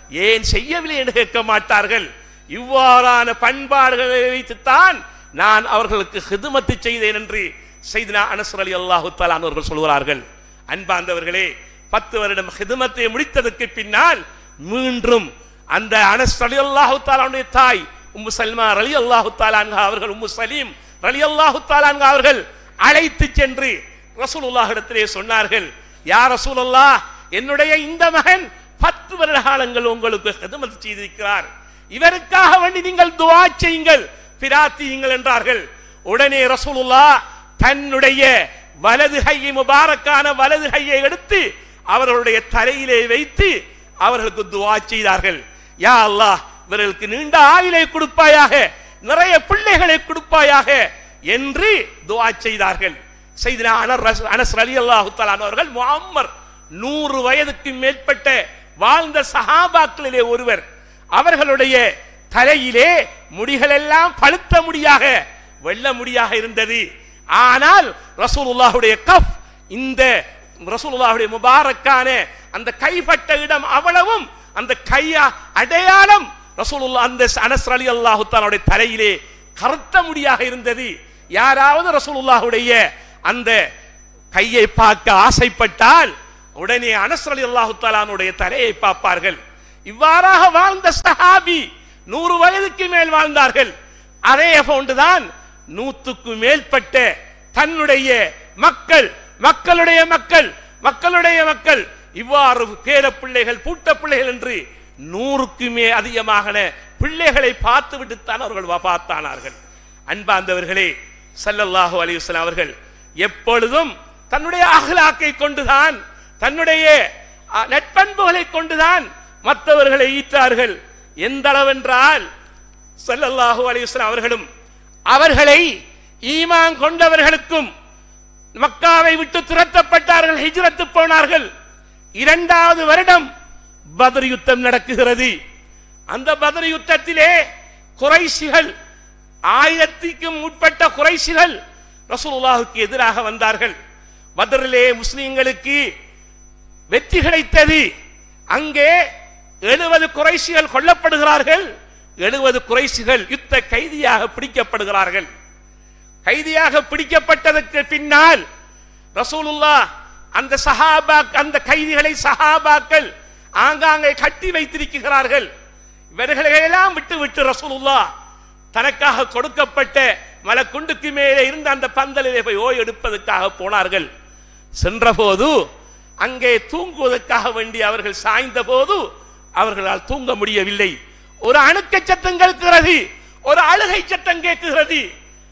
ஏன் செய்யவில்லை என்று கேட்க மாட்டார்கள் இவ்வாறான பண்பாடுகளை வைத்துத்தான் நான் அவர்களுக்கு ஹிதுமத்து செய்தேன் என்று செய்தினா அனசர் அலி அல்லாஹு அவர்கள் சொல்கிறார்கள் அன்பார்ந்தவர்களே பத்து வருடம் ஹிதுமத்தை முடித்ததற்கு பின்னால் மீண்டும் அந்த அனஸ் அலி அல்லாஹு தாலானுடைய தாய் உம்மு சல்மா அலி அல்லாஹு தாலான்கா அவர்கள் உம்மு சலீம் அலி அல்லாஹு தாலான்கா அவர்கள் அழைத்து சென்று ரசூலுல்லாஹிடத்திலே சொன்னார்கள் யா ரசூலுல்லாஹ் என்னுடைய இந்த மகன் பத்து வருட காலங்கள் உங்களுக்கு ஹிதமத் செய்திருக்கிறார் இவருக்காக வேண்டி நீங்கள் துவா செய்யுங்கள் பிரார்த்தியுங்கள் என்றார்கள் உடனே ரசூலுல்லாஹ் தன்னுடைய வலது கையை முபாரக்கான வலது கையை எடுத்து அவர்களுடைய தலையிலே வைத்து அவர்களுக்கு துவா செய்தார்கள் யா அல்லாஹ் இவர்களுக்கு நீண்ட ஆயுளை கொடுப்பாயாக நிறைய பிள்ளைகளை கொடுப்பாயாக என்று துவா செய்தார்கள் செய்தினா அனஸ் அனஸ் அலி அல்லாஹு அவர்கள் முஅம்மர் நூறு வயதுக்கு மேற்பட்ட வாழ்ந்த சஹாபாக்களிலே ஒருவர் அவர்களுடைய தலையிலே முடிகள் எல்லாம் பழுத்த முடியாக வெள்ள முடியாக இருந்தது ஆனால் ரசூலுல்லாஹுடைய கஃப் இந்த ரசூலுல்லாஹுடைய முபாரக்கான அந்த கைப்பட்ட இடம் அவ்வளவும் அந்த கையா அடையாளம் ரசூலுல்லாஹ் அந்த அனஸ் அலி அல்லாஹு தஆலாவுடைய தலையிலே கருத்த முடியாக இருந்தது யாராவது ரசூலுல்லாஹுடைய அந்த கையை பார்க்க ஆசைப்பட்டால் உடனே அனஸ் அலி அல்லாஹு தஆலாவுடைய தலையை பார்ப்பார்கள் இவ்வாறாக வாழ்ந்த சஹாபி நூறு வயதுக்கு மேல் வாழ்ந்தார்கள் அதே போன்றுதான் நூத்துக்கு மேற்பட்ட தன்னுடைய மக்கள் மக்களுடைய மக்கள் மக்களுடைய மக்கள் இவ்வாறு பேர பிள்ளைகள் பூட்ட பிள்ளைகள் என்று நூறுக்குமே அதிகமாக பிள்ளைகளை பார்த்து விட்டுத்தான் அவர்கள் வபாத்தானார்கள் அன்பாந்தவர்களே ஸல்லல்லாஹு அலைஹி வஸல்லம் அவர்கள் எப்பொழுதும் தன்னுடைய அகலாக்கை கொண்டுதான் தன்னுடைய அஹ், நட்பண்புகளை கொண்டுதான் மற்றவர்களை ஈற்றார்கள் எந்த அளவென்றால் ஸல்லல்லாஹு அலைஹி வஸல்லம் அவர்களும் அவர்களை ஈமான் கொண்டவர்களுக்கும் மக்காவை விட்டு துரத்தப்பட்டார்கள் ஹிஜ்ரத்து போனார்கள் இரண்டாவது வருடம் பத்ர் யுத்தம் நடக்குகிறது அந்த பத்ர் யுத்தத்திலே குறைசிகள் ஆயிரத்திற்கும் உட்பட்ட குறைசிகள் ரசூலுல்லாஹுக்கு எதிராக வந்தார்கள் பத்ரிலே முஸ்லிம்களுக்கு வெற்றி கிடைத்தது அங்கே எழுபது குறைசிகள் கொல்லப்படுகிறார்கள் எழுபது குறைசிகள் யுத்த கைதியாக பிடிக்கப்படுகிறார்கள் கைதியாக பிடிக்கப்பட்டதற்கு பின்னால் ரசூலுல்லாஹ் அந்த சஹாபா அந்த கைதிகளை சஹாபாக்கள் ஆங்காங்கே கட்டி வைத்திருக்கிறார்கள் இவர்களை எல்லாம் விட்டு விட்டு ரசூலுல்லாஹ் தனக்காக கொடுக்கப்பட்ட மலக்குண்டுக்கு மேலே இருந்த அந்த பந்தலிலே போய் ஓய் எடுப்பதற்காக போனார்கள் சென்றபோது அங்கே தூங்குவதற்காக வேண்டி அவர்கள் சாய்ந்த போது அவர்களால் தூங்க முடியவில்லை ஒரு அணுக்க சத்தம் கேட்கிறது ஒரு அழுகை சத்தம் கேட்கிறது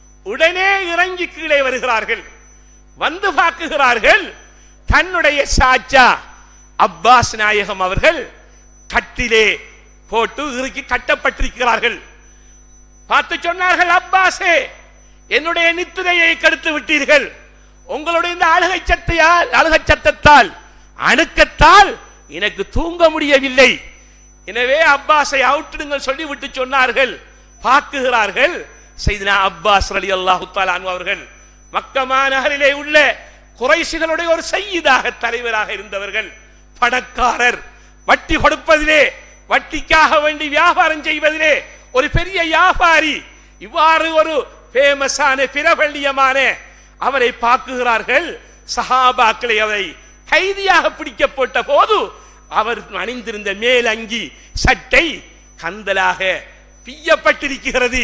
உடனே இறங்கி கீழே வருகிறார்கள் வந்து பார்க்குகிறார்கள் தன்னுடைய சாச்சா அப்பாஸ் நாயகம் அவர்கள் கட்டிலே போட்டு இறுக்கி கட்டப்பட்டிருக்கிறார்கள் பார்த்து சொன்னார்கள் அப்பாஸே என்னுடைய நித்திரையை கெடுத்து விட்டீர்கள் உங்களுடைய இந்த அழுகை சத்தையால் அழுகை சத்தத்தால் அணுக்கத்தால் எனக்கு தூங்க முடியவில்லை எனவே அப்பாஸை அவுட்டிடுங்கள் சொல்லி விட்டு சொன்னார்கள் பார்க்குகிறார்கள் செய்தினா அப்பாஸ் அலி அல்லாஹு தாலான் அவர்கள் மக்கமா நகரிலே உள்ள குறைசிகளுடைய ஒரு செய்யதாக தலைவராக இருந்தவர்கள் பணக்காரர் வட்டி கொடுப்பதிலே வட்டிக்காக வேண்டி வியாபாரம் செய்வதிலே ஒரு பெரிய வியாபாரி இவ்வாறு ஒரு பேமஸான பிரபல்யமான அவரை பார்க்குகிறார்கள் சஹாபாக்களை அவரை கைதியாக பிடிக்கப்பட்ட போது அவர் அணிந்திருந்த மேலங்கி சட்டை கந்தலாக பிய்யப்பட்டிருக்கிறது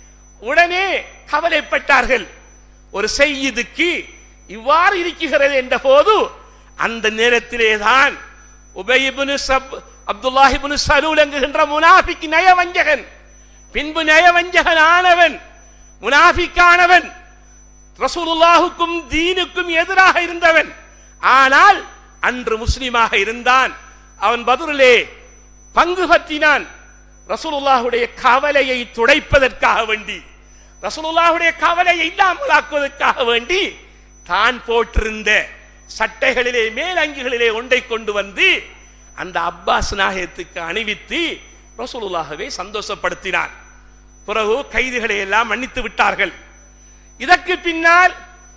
உடனே கவலைப்பட்டார்கள் ஒரு செய்யுதுக்கு இவ்வாறு இருக்கிறது என்ற போது அந்த நேரத்திலே தான் உபயிபுனு சப் அப்துல்லாஹிபுனு சலூல் என்கின்ற முனாஃபிக் நயவஞ்சகன் பின்பு நயவஞ்சகன் ஆனவன் முனாஃபிக்கானவன் ரசூலுல்லாஹுக்கும் தீனுக்கும் எதிராக இருந்தவன் ஆனால் அன்று முஸ்லிமாக இருந்தான் அவன் பதிலே பங்கு பற்றினான் ரசூலுல்லாஹுடைய கவலையை துடைப்பதற்காக வேண்டி ரசூலுல்லாஹுடைய கவலையை இல்லாமலாக்குவதற்காக வேண்டி தான் போட்டிருந்த சட்டைகளிலே மேலங்கிகளிலே ஒன்றை கொண்டு வந்து அந்த அப்பாஸ் நாயகத்துக்கு அணிவித்து ரசூலுல்லாஹவை சந்தோஷப்படுத்தினான் பிறகு கைதிகளை எல்லாம் மன்னித்து விட்டார்கள் இதற்கு பின்னால்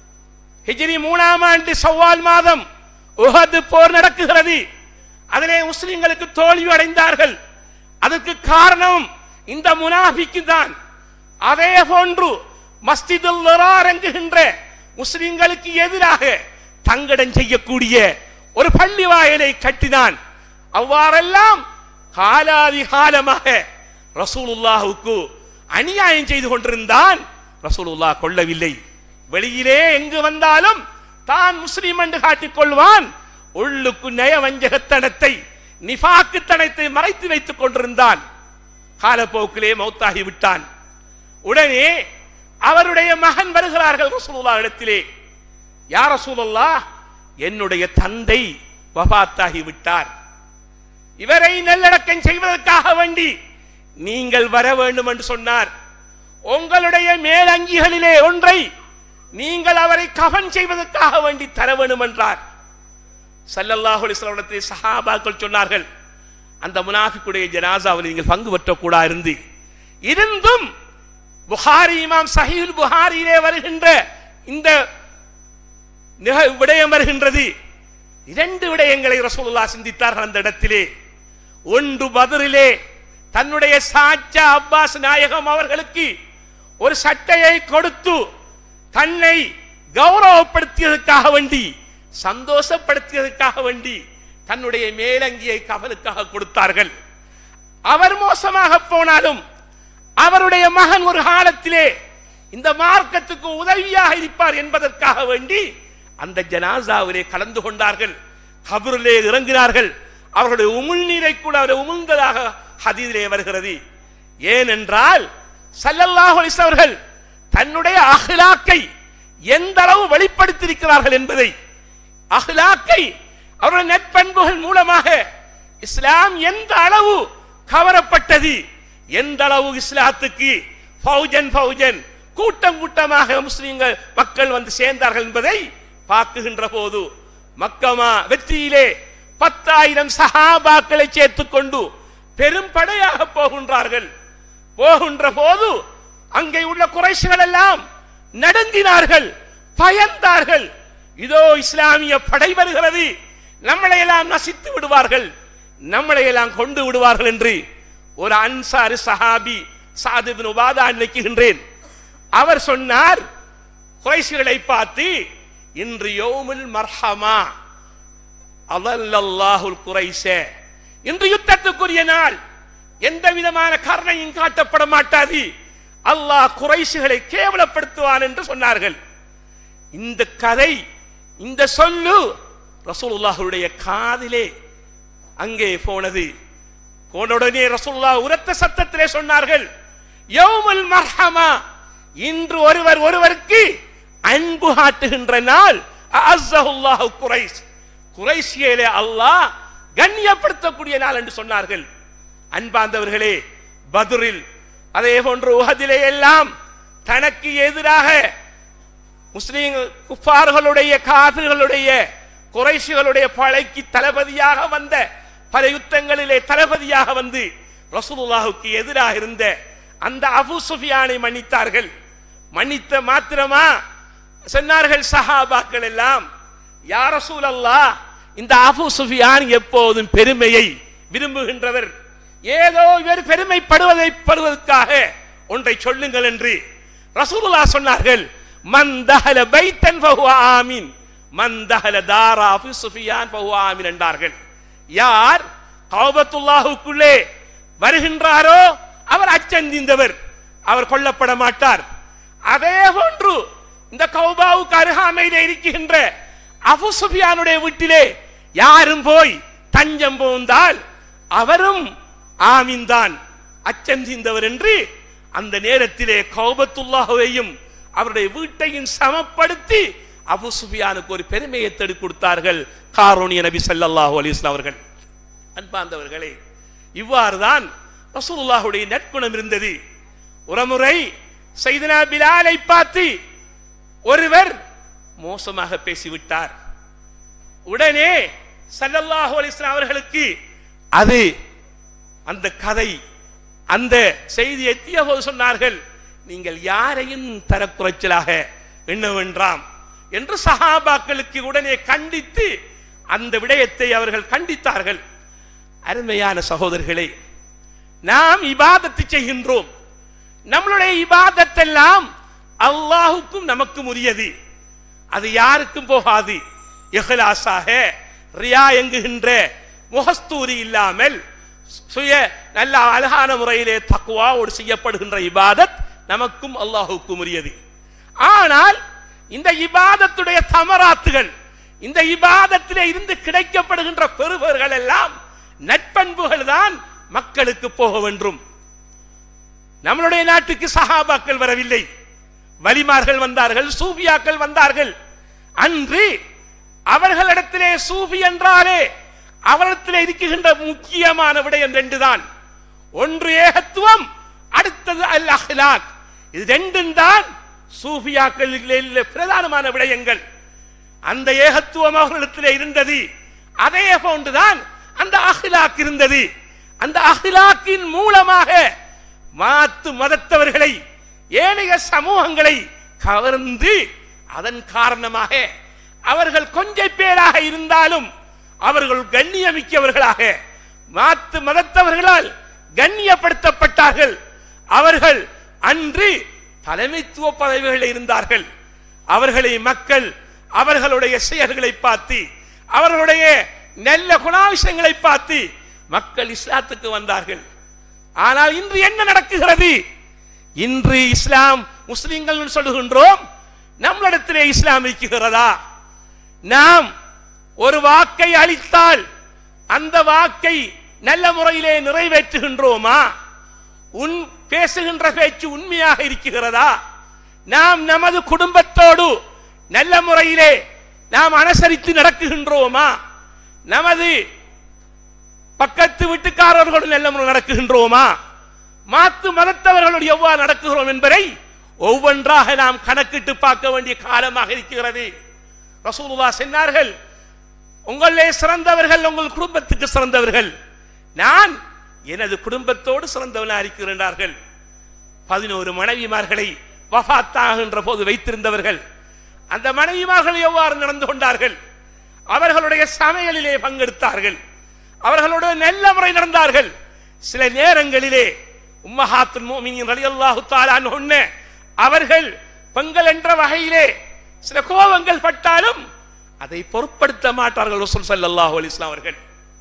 ஹிஜ்ரி மூணாம் ஆண்டு சவ்வால் மாதம் உஹது போர் நடக்குகிறது அதிலே முஸ்லிம்களுக்கு தோல்வி அடைந்தார்கள் அதற்கு காரணம் இந்த முனாஃபிக்கு தான் அதே போன்று மஸ்ஜிதுல் நிரார் என்கின்ற முஸ்லிம்களுக்கு எதிராக தங்கடம் செய்யக்கூடிய ஒரு பள்ளி வாயிலை கட்டினான் அவ்வாறெல்லாம் காலாதி காலமாக ரசூலுல்லாஹுக்கு அநியாயம் செய்து கொண்டிருந்தான் ரசூலுல்லாஹ் கொள்ளவில்லை வெளியிலே எங்கு வந்தாலும் தான் முஸ்லிம் என்று காட்டிக் கொள்வான் உள்ளுக்கு நய வஞ்சகத்தனத்தை நிஃபாக்குத்தனத்தை மறைத்து வைத்துக் கொண்டிருந்தான் காலப்போக்கிலே மௌத்தாகி விட்டான் உடனே அவருடைய மகன் வருகிறார்கள் ரசூலுல்லா இடத்திலே யார் ரசூலுல்லா என்னுடைய தந்தை வபாத்தாகி விட்டார் இவரை நல்லடக்கம் செய்வதற்காக வேண்டி நீங்கள் வர வேண்டும் என்று சொன்னார் உங்களுடைய மேலங்கிகளிலே ஒன்றை நீங்கள் அவரை கவன் செய்வதற்காக வேண்டி தர வேண்டும் என்றார் சல்லல்லாஹு அலைஹி வஸல்லம் இடத்தில் சஹாபாக்கள் சொன்னார்கள் அந்த முனாஃபிக்குடைய ஜனாசாவில் நீங்கள் பங்கு பெற்றக்கூடா இருந்து இருந்தும் புகாரி இமாம் சஹீல் புகாரியிலே வருகின்ற இந்த நிக- விடயம் வருகின்றது இரண்டு விடயங்களை ரசூலுல்லாஹ் சிந்தித்தார்கள் அந்த இடத்திலே ஒன்று பதிரிலே தன்னுடைய சாச்சா அப்பாஸ் நாயகம் அவர்களுக்கு ஒரு சட்டையை கொடுத்து தன்னை கௌரவப்படுத்தியதற்காக வேண்டி சந்தோஷப்படுத்தியதற்காக வேண்டி தன்னுடைய மேலங்கியை கவலுக்காக கொடுத்தார்கள் அவர் மோசமாக போனாலும் அவருடைய மகன் ஒரு காலத்திலே இந்த மார்க்கத்துக்கு உதவியாக இருப்பார் என்பதற்காக வேண்டி அந்த ஜனாசாவிலே கலந்து கொண்டார்கள் கபரிலே இறங்கினார்கள் அவர்களுடைய உமிழ்நீரை கூட அவர் உமிழ்ந்ததாக ஹதீதிலே வருகிறது ஏனென்றால் ஸல்லல்லாஹு அலைஹி வஸல்லம் அவர்கள் தன்னுடைய அஹ்லாக்கை எந்த அளவு வெளிப்படுத்தியிருக்கிறார்கள் என்பதை அஹ்லாக்கை அவருடைய நற்பண்புகள் மூலமாக இஸ்லாம் எந்த அளவு கவரப்பட்டது எந்த அளவு இஸ்லாத்துக்கு ஃபௌஜன் ஃபௌஜன் கூட்டம் கூட்டமாக முஸ்லிம்கள் மக்கள் வந்து சேர்ந்தார்கள் என்பதை பார்க்குகின்ற போது மக்கமா வெற்றியிலே பத்தாயிரம் சஹாபாக்களை சேர்த்துக் கொண்டு பெரும் படையாக போகின்றார்கள் போகின்ற போது அங்கே உள்ள குறைசுகள் எல்லாம் நடுங்கினார்கள் பயந்தார்கள் இதோ இஸ்லாமிய படை வருகிறது நம்மளை எல்லாம் நசித்து விடுவார்கள் நம்மளை எல்லாம் கொண்டு விடுவார்கள் என்று ஒரு அன்சாரி சஹாபி சாதிபின் உபாதா நினைக்கின்றேன் அவர் சொன்னார் குறைசுகளை பார்த்து இன்று யோமுல் மர்ஹமா அதல்லல்லாஹுல் குறைச இன்று யுத்தத்துக்குரிய நாள் எந்த விதமான கருணையும் காட்டப்பட மாட்டாது அல்லாஹ் குறைசுகளை கேவலப்படுத்துவான் என்று சொன்னார்கள் இந்த கதை இந்த சொல்லு ரசூலுல்லாஹுடைய காதிலே அங்கே போனது போனவுடனே ரசூலுல்லா உரத்த சத்தத்திலே சொன்னார்கள் யௌமுல் மர்ஹமா இன்று ஒருவர் ஒருவருக்கு அன்பு காட்டுகின்ற நாள் அஸ்ஸஹுல்லாஹு குரைஸ் குறைசியிலே அல்லாஹ் கண்ணியப்படுத்தக்கூடிய நாள் என்று சொன்னார்கள் அன்பாந்தவர்களே பதுரில் அதே போன்று உஹதிலே எல்லாம் தனக்கு எதிராக முஸ்லீம் குஃபார்களுடைய காபிர்களுடைய குறைஷிகளுடைய படைக்கு தளபதியாக வந்த பல யுத்தங்களிலே தளபதியாக வந்து ரசூலுல்லாஹுக்கு எதிராக இருந்த அந்த அபு சுஃபியானை மன்னித்தார்கள் மன்னித்த மாத்திரமா சொன்னார்கள் சஹாபாக்கள் எல்லாம் யார் ரசூலல்லாஹ் இந்த அபு சுஃபியான் எப்போதும் பெருமையை விரும்புகின்றவர் ஏதோ இவர் பெருமைப்படுவதை படுவதற்காக ஒன்றை சொல்லுங்கள் என்று ரசூலுல்லாஹ் சொன்னார்கள் மன் தஹல பைத்தன் ஃபஹுவ ஆமீன் மன் தஹல தாரா அபு சுஃபியான் ஃபஹுவ ஆமீன் என்றார்கள் யார் கௌபத்துல்லாஹுக்குள்ளே வருகின்றாரோ அவர் அச்சந்திந்தவர் அவர் கொல்லப்பட மாட்டார் அதே போன்று இந்த கௌபாவுக்கு அருகாமையிலே இருக்கின்ற அபு சுஃபியானுடைய வீட்டிலே யாரும் போய் தஞ்சம் புகுந்தால் அவரும் ஆமீன்தான் அச்சம் தீர்ந்தவர் என்று அந்த நேரத்திலே கௌபத்துல்லாஹுவையும் அவருடைய வீட்டையும் சமப்படுத்தி அபு சுஃபியானுக்கு ஒரு பெருமையை தேடி கொடுத்தார்கள் காரோனிய நபி ஸல்லல்லாஹு அலைஹி வஸல்லம் அவர்கள் அன்பார்ந்தவர்களே இவ்வாறுதான் ரசூலுல்லாஹுடைய நற்குணம் இருந்தது ஒரு முறை செய்தனா பிலாலை பார்த்து ஒருவர் மோசமாக பேசிவிட்டார் உடனே ஸல்லல்லாஹு அலைஹி வஸல்லம் அவர்களுக்கு அது அந்த கதை அந்த செய்தி எத்திய போது சொன்னார்கள் நீங்கள் யாரையும் தரக்குறைச்சலாக எண்ண வேண்டாம் என்று சஹாபாக்களுக்கு உடனே கண்டித்து அந்த விடயத்தை அவர்கள் கண்டித்தார்கள் அருமையான சகோதரர்களே நாம் இபாதத்து செய்கின்றோம் நம்மளுடைய இபாதத்தெல்லாம் அல்லாஹுக்கும் நமக்கும் உரியது அது யாருக்கும் போகாது இஹ்லாஸாக ரியா எங்குகின்ற முகஸ்தூரி இல்லாமல் சுய நல்ல அழகான முறையிலே தக்குவாவோடு செய்யப்படுகின்ற இபாதத் நமக்கும் அல்லாஹுக்கும் உரியது ஆனால் இந்த இபாதத்துடைய தமராத்துகள் இந்த இபாதத்திலே இருந்து கிடைக்கப்படுகின்ற பெறுபர்கள் எல்லாம் நட்பண்புகள் தான் மக்களுக்கு போக வேண்டும் நம்மளுடைய நாட்டுக்கு சஹாபாக்கள் வரவில்லை வலிமார்கள் வந்தார்கள் சூஃபியாக்கள் வந்தார்கள் அன்று அவர்களிடத்திலே சூஃபி என்றாலே அவரிடத்திலே இருக்கின்ற முக்கியமான விடயம் ரெண்டுதான் ஒன்று ஏகத்துவம் அடுத்தது அல் அஹ்லாக் இது ரெண்டும் தான் சூஃபியாக்களில் பிரதானமான விடயங்கள் அந்த ஏகத்துவம் அவர்களிடத்திலே இருந்தது அதே போன்றுதான் அந்த அஹ்லாக் இருந்தது அந்த அஹ்லாக்கின் மூலமாக மாத்து மதத்தவர்களை ஏனைய சமூகங்களை கவர்ந்து அதன் காரணமாக அவர்கள் கொஞ்ச பேராக இருந்தாலும் அவர்கள் கண்ணியமிக்கவர்களாக மாத்து மதத்தவர்களால் கண்ணியப்படுத்தப்பட்டார்கள் அவர்கள் அன்று தலைமைத்துவ பதவிகளில் இருந்தார்கள் அவர்களை மக்கள் அவர்களுடைய செயல்களை பார்த்து அவர்களுடைய நல்ல குணாம்சங்களை பார்த்து மக்கள் இஸ்லாத்துக்கு வந்தார்கள் ஆனால் இன்று என்ன நடக்குகிறது இன்று இஸ்லாம் முஸ்லிம்கள் சொல்லுகின்றோம் நம்மளிடத்திலே இஸ்லாம் இருக்கிறதா நாம் ஒரு வாக்கை அளித்தால் அந்த வாக்கை நல்ல முறையிலே நிறைவேற்றுகின்றோமா உன் பேசுகின்ற பேச்சு உண்மையாக இருக்கிறதா நாம் நமது குடும்பத்தோடு நல்ல முறையிலே நாம் அனுசரித்து நடக்குகின்றோமா நமது பக்கத்து வீட்டுக்காரர்களோடு நல்ல முறை நடக்குகின்றோமா மாத்து மதத்தவர்களோடு எவ்வாறு நடக்குகிறோம் என்பதை ஒவ்வொன்றாக நாம் கணக்கிட்டு பார்க்க வேண்டிய காலமாக இருக்கிறது ரசூலுல்லா சொன்னார்கள் உங்களே சிறந்தவர்கள் உங்கள் குடும்பத்துக்கு சிறந்தவர்கள் நான் எனது குடும்பத்தோடு சிறந்தவனாக இருக்கிறார்கள் பதினோரு மனைவிமார்களை வஃபாத்தாகின்ற போது வைத்திருந்தவர்கள் அந்த மனைவிமார்கள் எவ்வாறு நடந்து கொண்டார்கள் அவர்களுடைய சமையலிலே பங்கெடுத்தார்கள் அவர்களோட நல்ல முறை நடந்தார்கள் சில நேரங்களிலே உம்மஹாத்துல் முஃமினீன் ரலியல்லாஹு தஆலா அன்ஹுன்ன அவர்கள் பெண்கள் என்ற வகையிலே சில கோபங்கள் பட்டாலும் அதை பொருட்படுத்த மாட்டார்கள் ரசூல் ஸல்லல்லாஹு அலைஹி வஸல்லம் அவர்கள்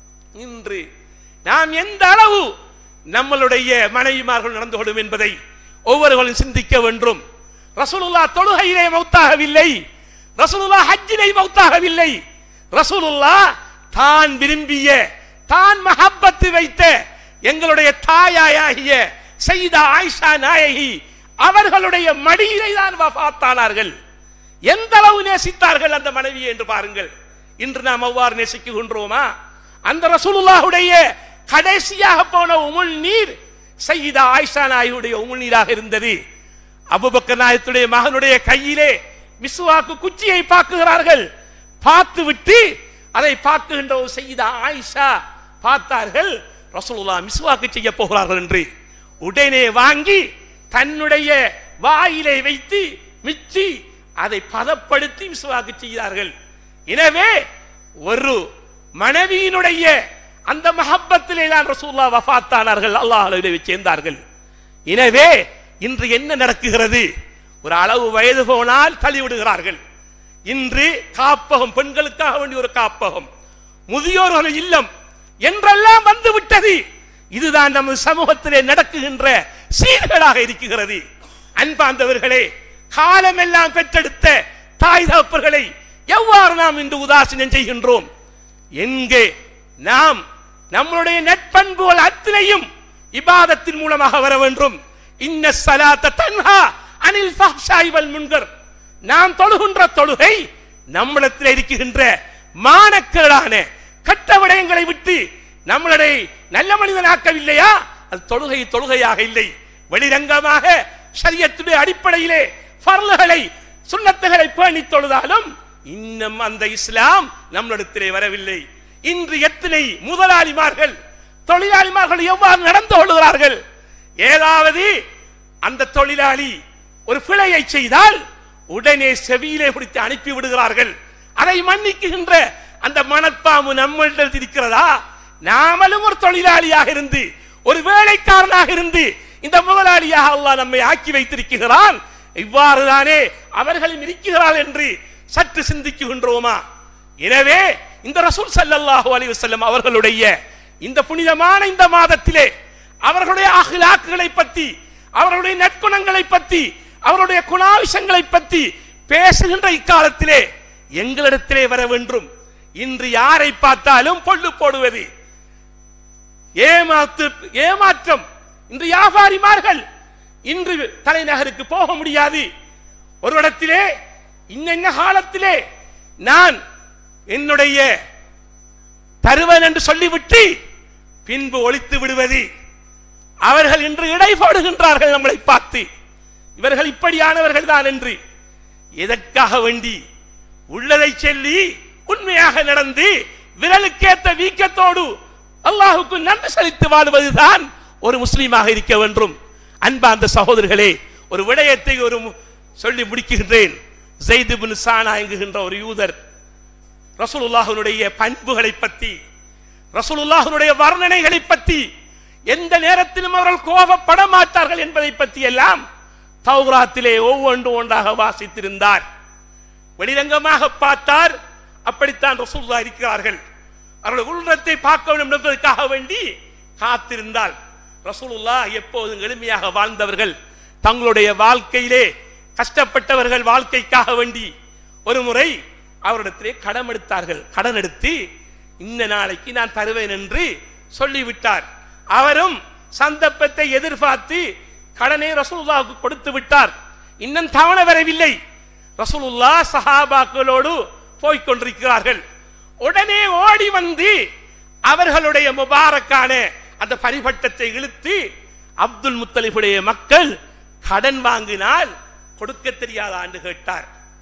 இன்று நாம் எந்த அளவு நம்மளுடைய மனைவிமார்கள் நடந்து கொள்ளும் என்பதை ஒவ்வொருவரும் சிந்திக்க வேண்டும் ரசூலுல்லா தொழுகையிலே மௌத்தாகவில்லை ரசூலுல்லா ஹஜ்ஜிலே மௌத்தாகவில்லை ரசூலுல்லா தான் விரும்பிய தான் மஹப்பத்து வைத்த எங்களுடைய தாயாயாகிய செய்தா ஆயிஷா நாயகி அவர்களுடைய மடியிலே தான் வஃபாத்தானார்கள் எந்த அளவு நேசித்தார்கள் அந்த மனைவி என்று பாருங்கள் இன்று நாம் அவ்வாறு நேசிக்கின்றோமா அந்த ரசூலுல்லாஹுடைய கடைசியாக போன உமிழ் நீர் சையீதா ஆயிஷா நாயுடைய உமிழ் நீராக இருந்தது அபுபக்கர் நாயத்துடைய மகனுடைய கையிலே மிஸ்வாக்கு குச்சியை பார்க்குகிறார்கள் பார்த்து விட்டு அதை பார்க்குகின்ற ஒரு செய்தா ஆயிஷா பார்த்தார்கள் ரசூலுல்லா மிஸ்வாக்கு செய்ய போகிறார்கள் என்று உடனே வாங்கி தன்னுடைய வாயிலை வைத்து மிச்சி அதை பதப்படுத்தி மிஸ்வாக்கு செய்தார்கள் எனவே ஒரு மனைவியினுடைய அந்த மஹப்பத்திலே தான் ரசூல்லா வஃபாத்தானார்கள் அல்லாஹ் சேர்ந்தார்கள் எனவே இன்று என்ன நடக்குகிறது ஒரு அளவு வயது போனால் தள்ளிவிடுகிறார்கள் இன்று காப்பகம் பெண்களுக்காக வேண்டிய ஒரு காப்பகம் முதியோர்கள் இல்லம் என்றெல்லாம் வந்து விட்டது இதுதான் நமது சமூகத்திலே நடக்குகின்ற சீர்களாக இருக்கிறது அன்பாந்தவர்களே காலமெல்லாம் பெற்றெடுத்த தாய் தகப்பர்களை எவ்வாறு நாம் இன்று உதாசீனம் செய்கின்றோம் எங்கே நாம் நம்மளுடைய நட்பண்புகள் அத்தனையும் இபாதத்தின் மூலமாக வர வேண்டும் இன்ன சலாத்த தன்ஹா அனில் ஃபஹ்ஷாய் வல் முன்கர் நாம் தொழுகின்ற தொழுகை நம்மிடத்தில் இருக்கின்ற மானக்கேடான கட்ட விடயங்களை விட்டு நம்மளை நல்ல மனிதனாக்கவில்லையா அது தொழுகை தொழுகையாக இல்லை வெளிரங்கமாக சரியத்துடைய அடிப்படையிலே பரல்களை சுண்ணத்துகளை பேணி தொழுதாலும் இன்னும் அந்த இஸ்லாம் நம்மளிடத்திலே வரவில்லை இன்று எத்தனை முதலாளிமார்கள் தொழிலாளிமார்கள் எவ்வாறு நடந்து கொள்கிறார்கள் ஏதாவது அந்த தொழிலாளி ஒரு பிழையை செய்தால் உடனே செவியிலே பிடித்து அனுப்பி விடுகிறார்கள் அதை மன்னிக்குகின்ற அந்த மனப்பாம்பு நம்மளிடம் இருக்கிறதா நாமளும் ஒரு தொழிலாளியாக இருந்து ஒரு வேலைக்காரனாக இருந்து இந்த முதலாளியாக அல்லாஹ் நம்மை ஆக்கி வைத்திருக்கிறான் இவ்வாறு தானே அவர்களும் இருக்கிறார்கள் என்று சற்று சிந்திக்குகின்றோமா எனவே இந்த ரசூல் ஸல்லல்லாஹு அலைஹி வஸல்லம் அவர்களுடைய இந்த புனிதமான இந்த மாதத்திலே அவர்களுடைய அஹ்லாக்குகளை பற்றி அவர்களுடைய நற்குணங்களை பற்றி அவருடைய குணாவிஷங்களை பற்றி பேசுகின்ற இக்காலத்திலே எங்களிடத்திலே வர வேண்டும் இன்று யாரை பார்த்தாலும் பொல்லு போடுவது ஏமாத்து ஏமாற்றம் இன்று வியாபாரிமார்கள் இன்று தலைநகருக்கு போக முடியாது ஒரு இடத்திலே இன்னென்ன காலத்திலே நான் என்னுடைய தருவன் என்று சொல்லிவிட்டு பின்பு ஒழித்து விடுவது அவர்கள் இன்று இடை போடுகின்றார்கள் நம்மளை பார்த்து இவர்கள் இப்படியானவர்கள் தான் என்று எதற்காக வேண்டி உள்ளதை சொல்லி உண்மையாக நடந்து விரலுக்கேத்த வீக்கத்தோடு அல்லாஹுக்கு நன்றி செலுத்தி வாழ்வதுதான் ஒரு முஸ்லீமாக இருக்க வேண்டும் அன்பா அந்த சகோதரர்களே ஒரு விடயத்தை ஒரு மு- சொல்லி முடிக்கின்றேன் ஜெயித் இப்னு சானா என்கின்ற ஒரு யூதர் ரசூலுல்லாஹினுடைய பண்புகளை பற்றி ரசூலுல்லாஹினுடைய வர்ணனைகளை பற்றி எந்த நேரத்திலும் அவர்கள் கோபப்பட மாட்டார்கள் என்பதை பற்றி எல்லாம் தௌராத்திலே ஒவ்வொன்று ஒன்றாக வாசித்திருந்தார் வெளிரங்கமாக பார்த்தார் அப்படித்தான் ரசூலுல்லாஹ் இருக்கிறார்கள் அவர்கள் உள்ளத்தை பார்க்க வேண்டும் என்பதற்காக வேண்டி காத்திருந்தால் ரசூலுல்லாஹ் எப்போதும் எளிமையாக வாழ்ந்தவர்கள் தங்களுடைய வாழ்க்கையிலே கஷ்டப்பட்டவர்கள் வாழ்க்கைக்காக வேண்டி ஒரு முறை அவரிடத்திலே கடன் எடுத்தார்கள் கடன் எடுத்து இந்த நாளைக்கு நான் தருவேன் என்று சொல்லிவிட்டார் அவரும் சந்தர்ப்பத்தை எதிர்பார்த்து கடனை ரசூலுல்லாஹ்வுக்கு கொடுத்து விட்டார் இன்னும் தவணை வரவில்லை ரசூலுல்லா சஹாபாக்களோடு போய்க் கொண்டிருக்கிறார்கள் உடனே ஓடி வந்து அவர்களுடைய முபாரக்கான அந்த பரிபட்டத்தை இழுத்து அப்துல் முத்தலிபுடைய மக்கள் கடன் வாங்கினால் கொடுக்க தெரியாத ஆண்டு கேட்டார்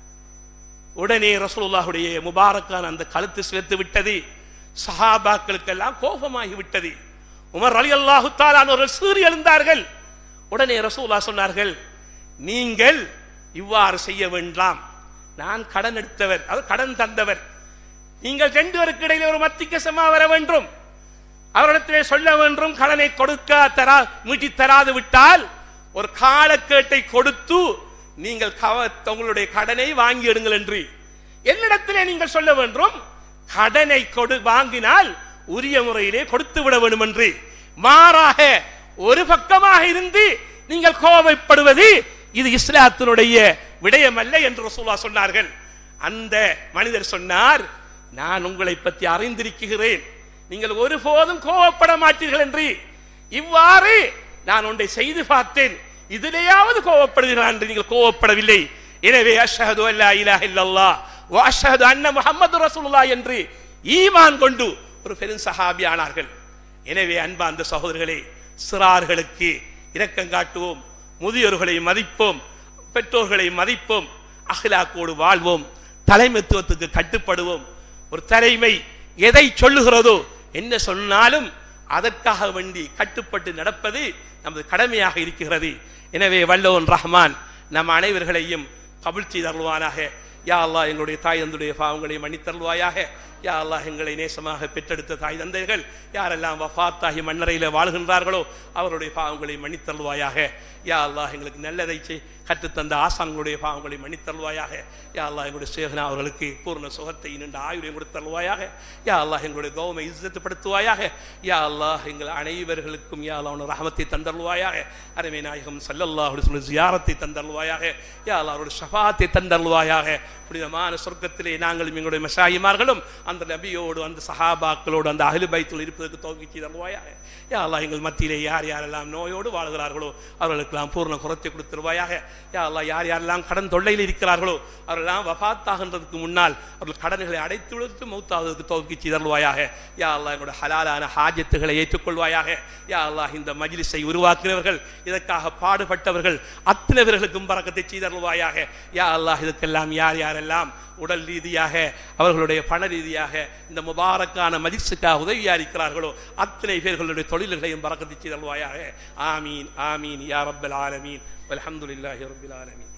உடனே ரசூலுல்லாஹுடைய முபாரக்கான அந்த கழுத்து சேர்த்து விட்டது சஹாபாக்களுக்கெல்லாம் கோபமாகி விட்டது உமர் அலி அல்லாஹு அவர்கள் சீறி எழுந்தார்கள் உடனே ரசூலா சொன்னார்கள் நீங்கள் இவ்வாறு செய்ய வேண்டாம் நான் கடன் எடுத்தவர் அது கடன் தந்தவர் நீங்கள் ரெண்டு பேருக்கு இடையில ஒரு மத்திக்கசமா வர வேண்டும் அவரிடத்திலே சொல்ல வேண்டும் கடனை கொடுக்க தரா மீட்டி தராது விட்டால் ஒரு காலக்கேட்டை கொடுத்து நீங்கள் கவ- உங்களுடைய கடனை வாங்கி எடுங்கள் என்று என்னிடத்திலே நீங்கள் சொல்ல வேண்டும் கடனை கொடு வாங்கினால் உரிய முறையிலே கொடுத்து விட வேண்டும் என்று மாறாக ஒரு பக்கமாக இருந்து நீங்கள் கோபப்படுவது இது இஸ்லாத்தினுடைய விடயமல்ல என்று ரசூலுல்லாஹ் சொன்னார்கள் அந்த மனிதர் சொன்னார் நான் உங்களை பற்றி அறிந்திருக்கிறேன் நீங்கள் ஒருபோதும் கோபப்பட மாட்டீர்கள் என்று இவ்வாறு நான் ஒன்றை செய்து பார்த்தேன் இதிலேயாவது கோபப்படுகிறீர்கள் என்று நீங்கள் கோபப்படவில்லை எனவே அஷ்ஹது அல்லா இலாஹ இல்லல்லாஹ் வ அஷ்ஹது அன்ன முஹம்மது ரசூலுல்லாஹ் என்று ஈமான் கொண்டு ஒரு பெரும் சஹாபி ஆனார்கள் எனவே அன்பா அந்த சகோதரர்களே சிறார்களுக்கு இரக்கம் காட்டுவோம் முதியோர்களை மதிப்போம் பெற்றோர்களை மதிப்போம் அஹ்லாக்கோடு வாழ்வோம் தலைமைத்துவத்துக்கு கட்டுப்படுவோம் ஒரு தலைமை எதை சொல்லுகிறதோ என்ன சொன்னாலும் அதற்காக வேண்டி கட்டுப்பட்டு நடப்பது நமது கடமையாக இருக்கிறது எனவே வல்லவன் ரஹ்மான் நம் அனைவர்களையும் கபுல் செய்தருள்வானாக யா அல்லாஹ் எங்களுடைய தாய் தந்தையுடைய பாவங்களை மன்னித்தருள்வாயாக யா அல்லாஹ் எங்களை நேசமாக பெற்றெடுத்த தாய் தந்தைகள் யாரெல்லாம் வஃபாத்தாகி மண்ணறையில் வாழ்கின்றார்களோ அவருடைய பாவங்களை மன்னித்தருள்வாயாக யா அல்லாஹ் எங்களுக்கு நல்லதை செய் கற்றுத்தந்த ஆசான்களுடைய பாவங்களை மன்னித்தருள்வாயாக யா அல்லாஹ் எங்களுடைய சேகனா அவர்களுக்கு பூர்ண சுகத்தை நின்று ஆயுளையும் கொடுத்தருள்வாயாக யா அல்லாஹ் எங்களுடைய கௌமை இஸ்ஸத்துப்படுத்துவாயாக யா அல்லாஹ் எங்கள் அனைவர்களுக்கும் யா அல்லாஹ் உன் ரஹமத்தை தந்தருள்வாயாக அருமை நாயகம் சல்லல்லாஹு சொல்லி ஜியாரத்தை தந்தருள்வாயாக யா அல்லாஹ் அவருடைய ஷஃபாத்தை தந்தருள்வாயாக புனிதமான சொர்க்கத்திலே நாங்களும் எங்களுடைய மஷாயிமார்களும் அந்த நபியோடு அந்த சஹாபாக்களோடு அந்த அஹ்லு பைத்துல் இருப்பதற்கு தோல்வி செய்தருள்வாயாக யா அல்லாஹ் எங்கள் மத்தியிலே யார் யாரெல்லாம் நோயோடு வாழ்கிறார்களோ அவர்களுக்கெல்லாம் பூர்ண குரத்தை கொடுத்துருவாயாக யா அல்லாஹ் யார் யாரெல்லாம் கடன் தொல்லையில் இருக்கிறார்களோ அவரெல்லாம் வஃபாத்தாகின்றதுக்கு முன்னால் அவர்கள் கடன்களை அடைத்து விடுத்து மௌத்தாவதற்கு தோல்வி செய்தருள்வாயாக யா அல்லாஹ் எங்களுடைய ஹலாலான ஹாஜத்துகளை ஏற்றுக்கொள்வாயாக யா அல்லாஹ் இந்த மஜ்லிஸை உருவாக்கினவர்கள் இதற்காக பாடுபட்டவர்கள் அத்தனை பேர்களுக்கும் பறக்கத்தை செய்தருள்வாயாக யா அல்லாஹ் இதற்கெல்லாம் யார் யாரெல்லாம் உடல் ரீதியாக அவர்களுடைய பண ரீதியாக இந்த முபாரக்கான மஜிஸுக்காக உதவியா இருக்கிறார்களோ அத்தனை பேர்களுடைய தொழில்களையும் பறக்கத்தை செய்தல்வாயாக ஆமீன் ஆமீன் யா ரப்பல் ஆலமீன் வல்ஹம்துலில்லாஹி ரப்பில் ஆலமீன்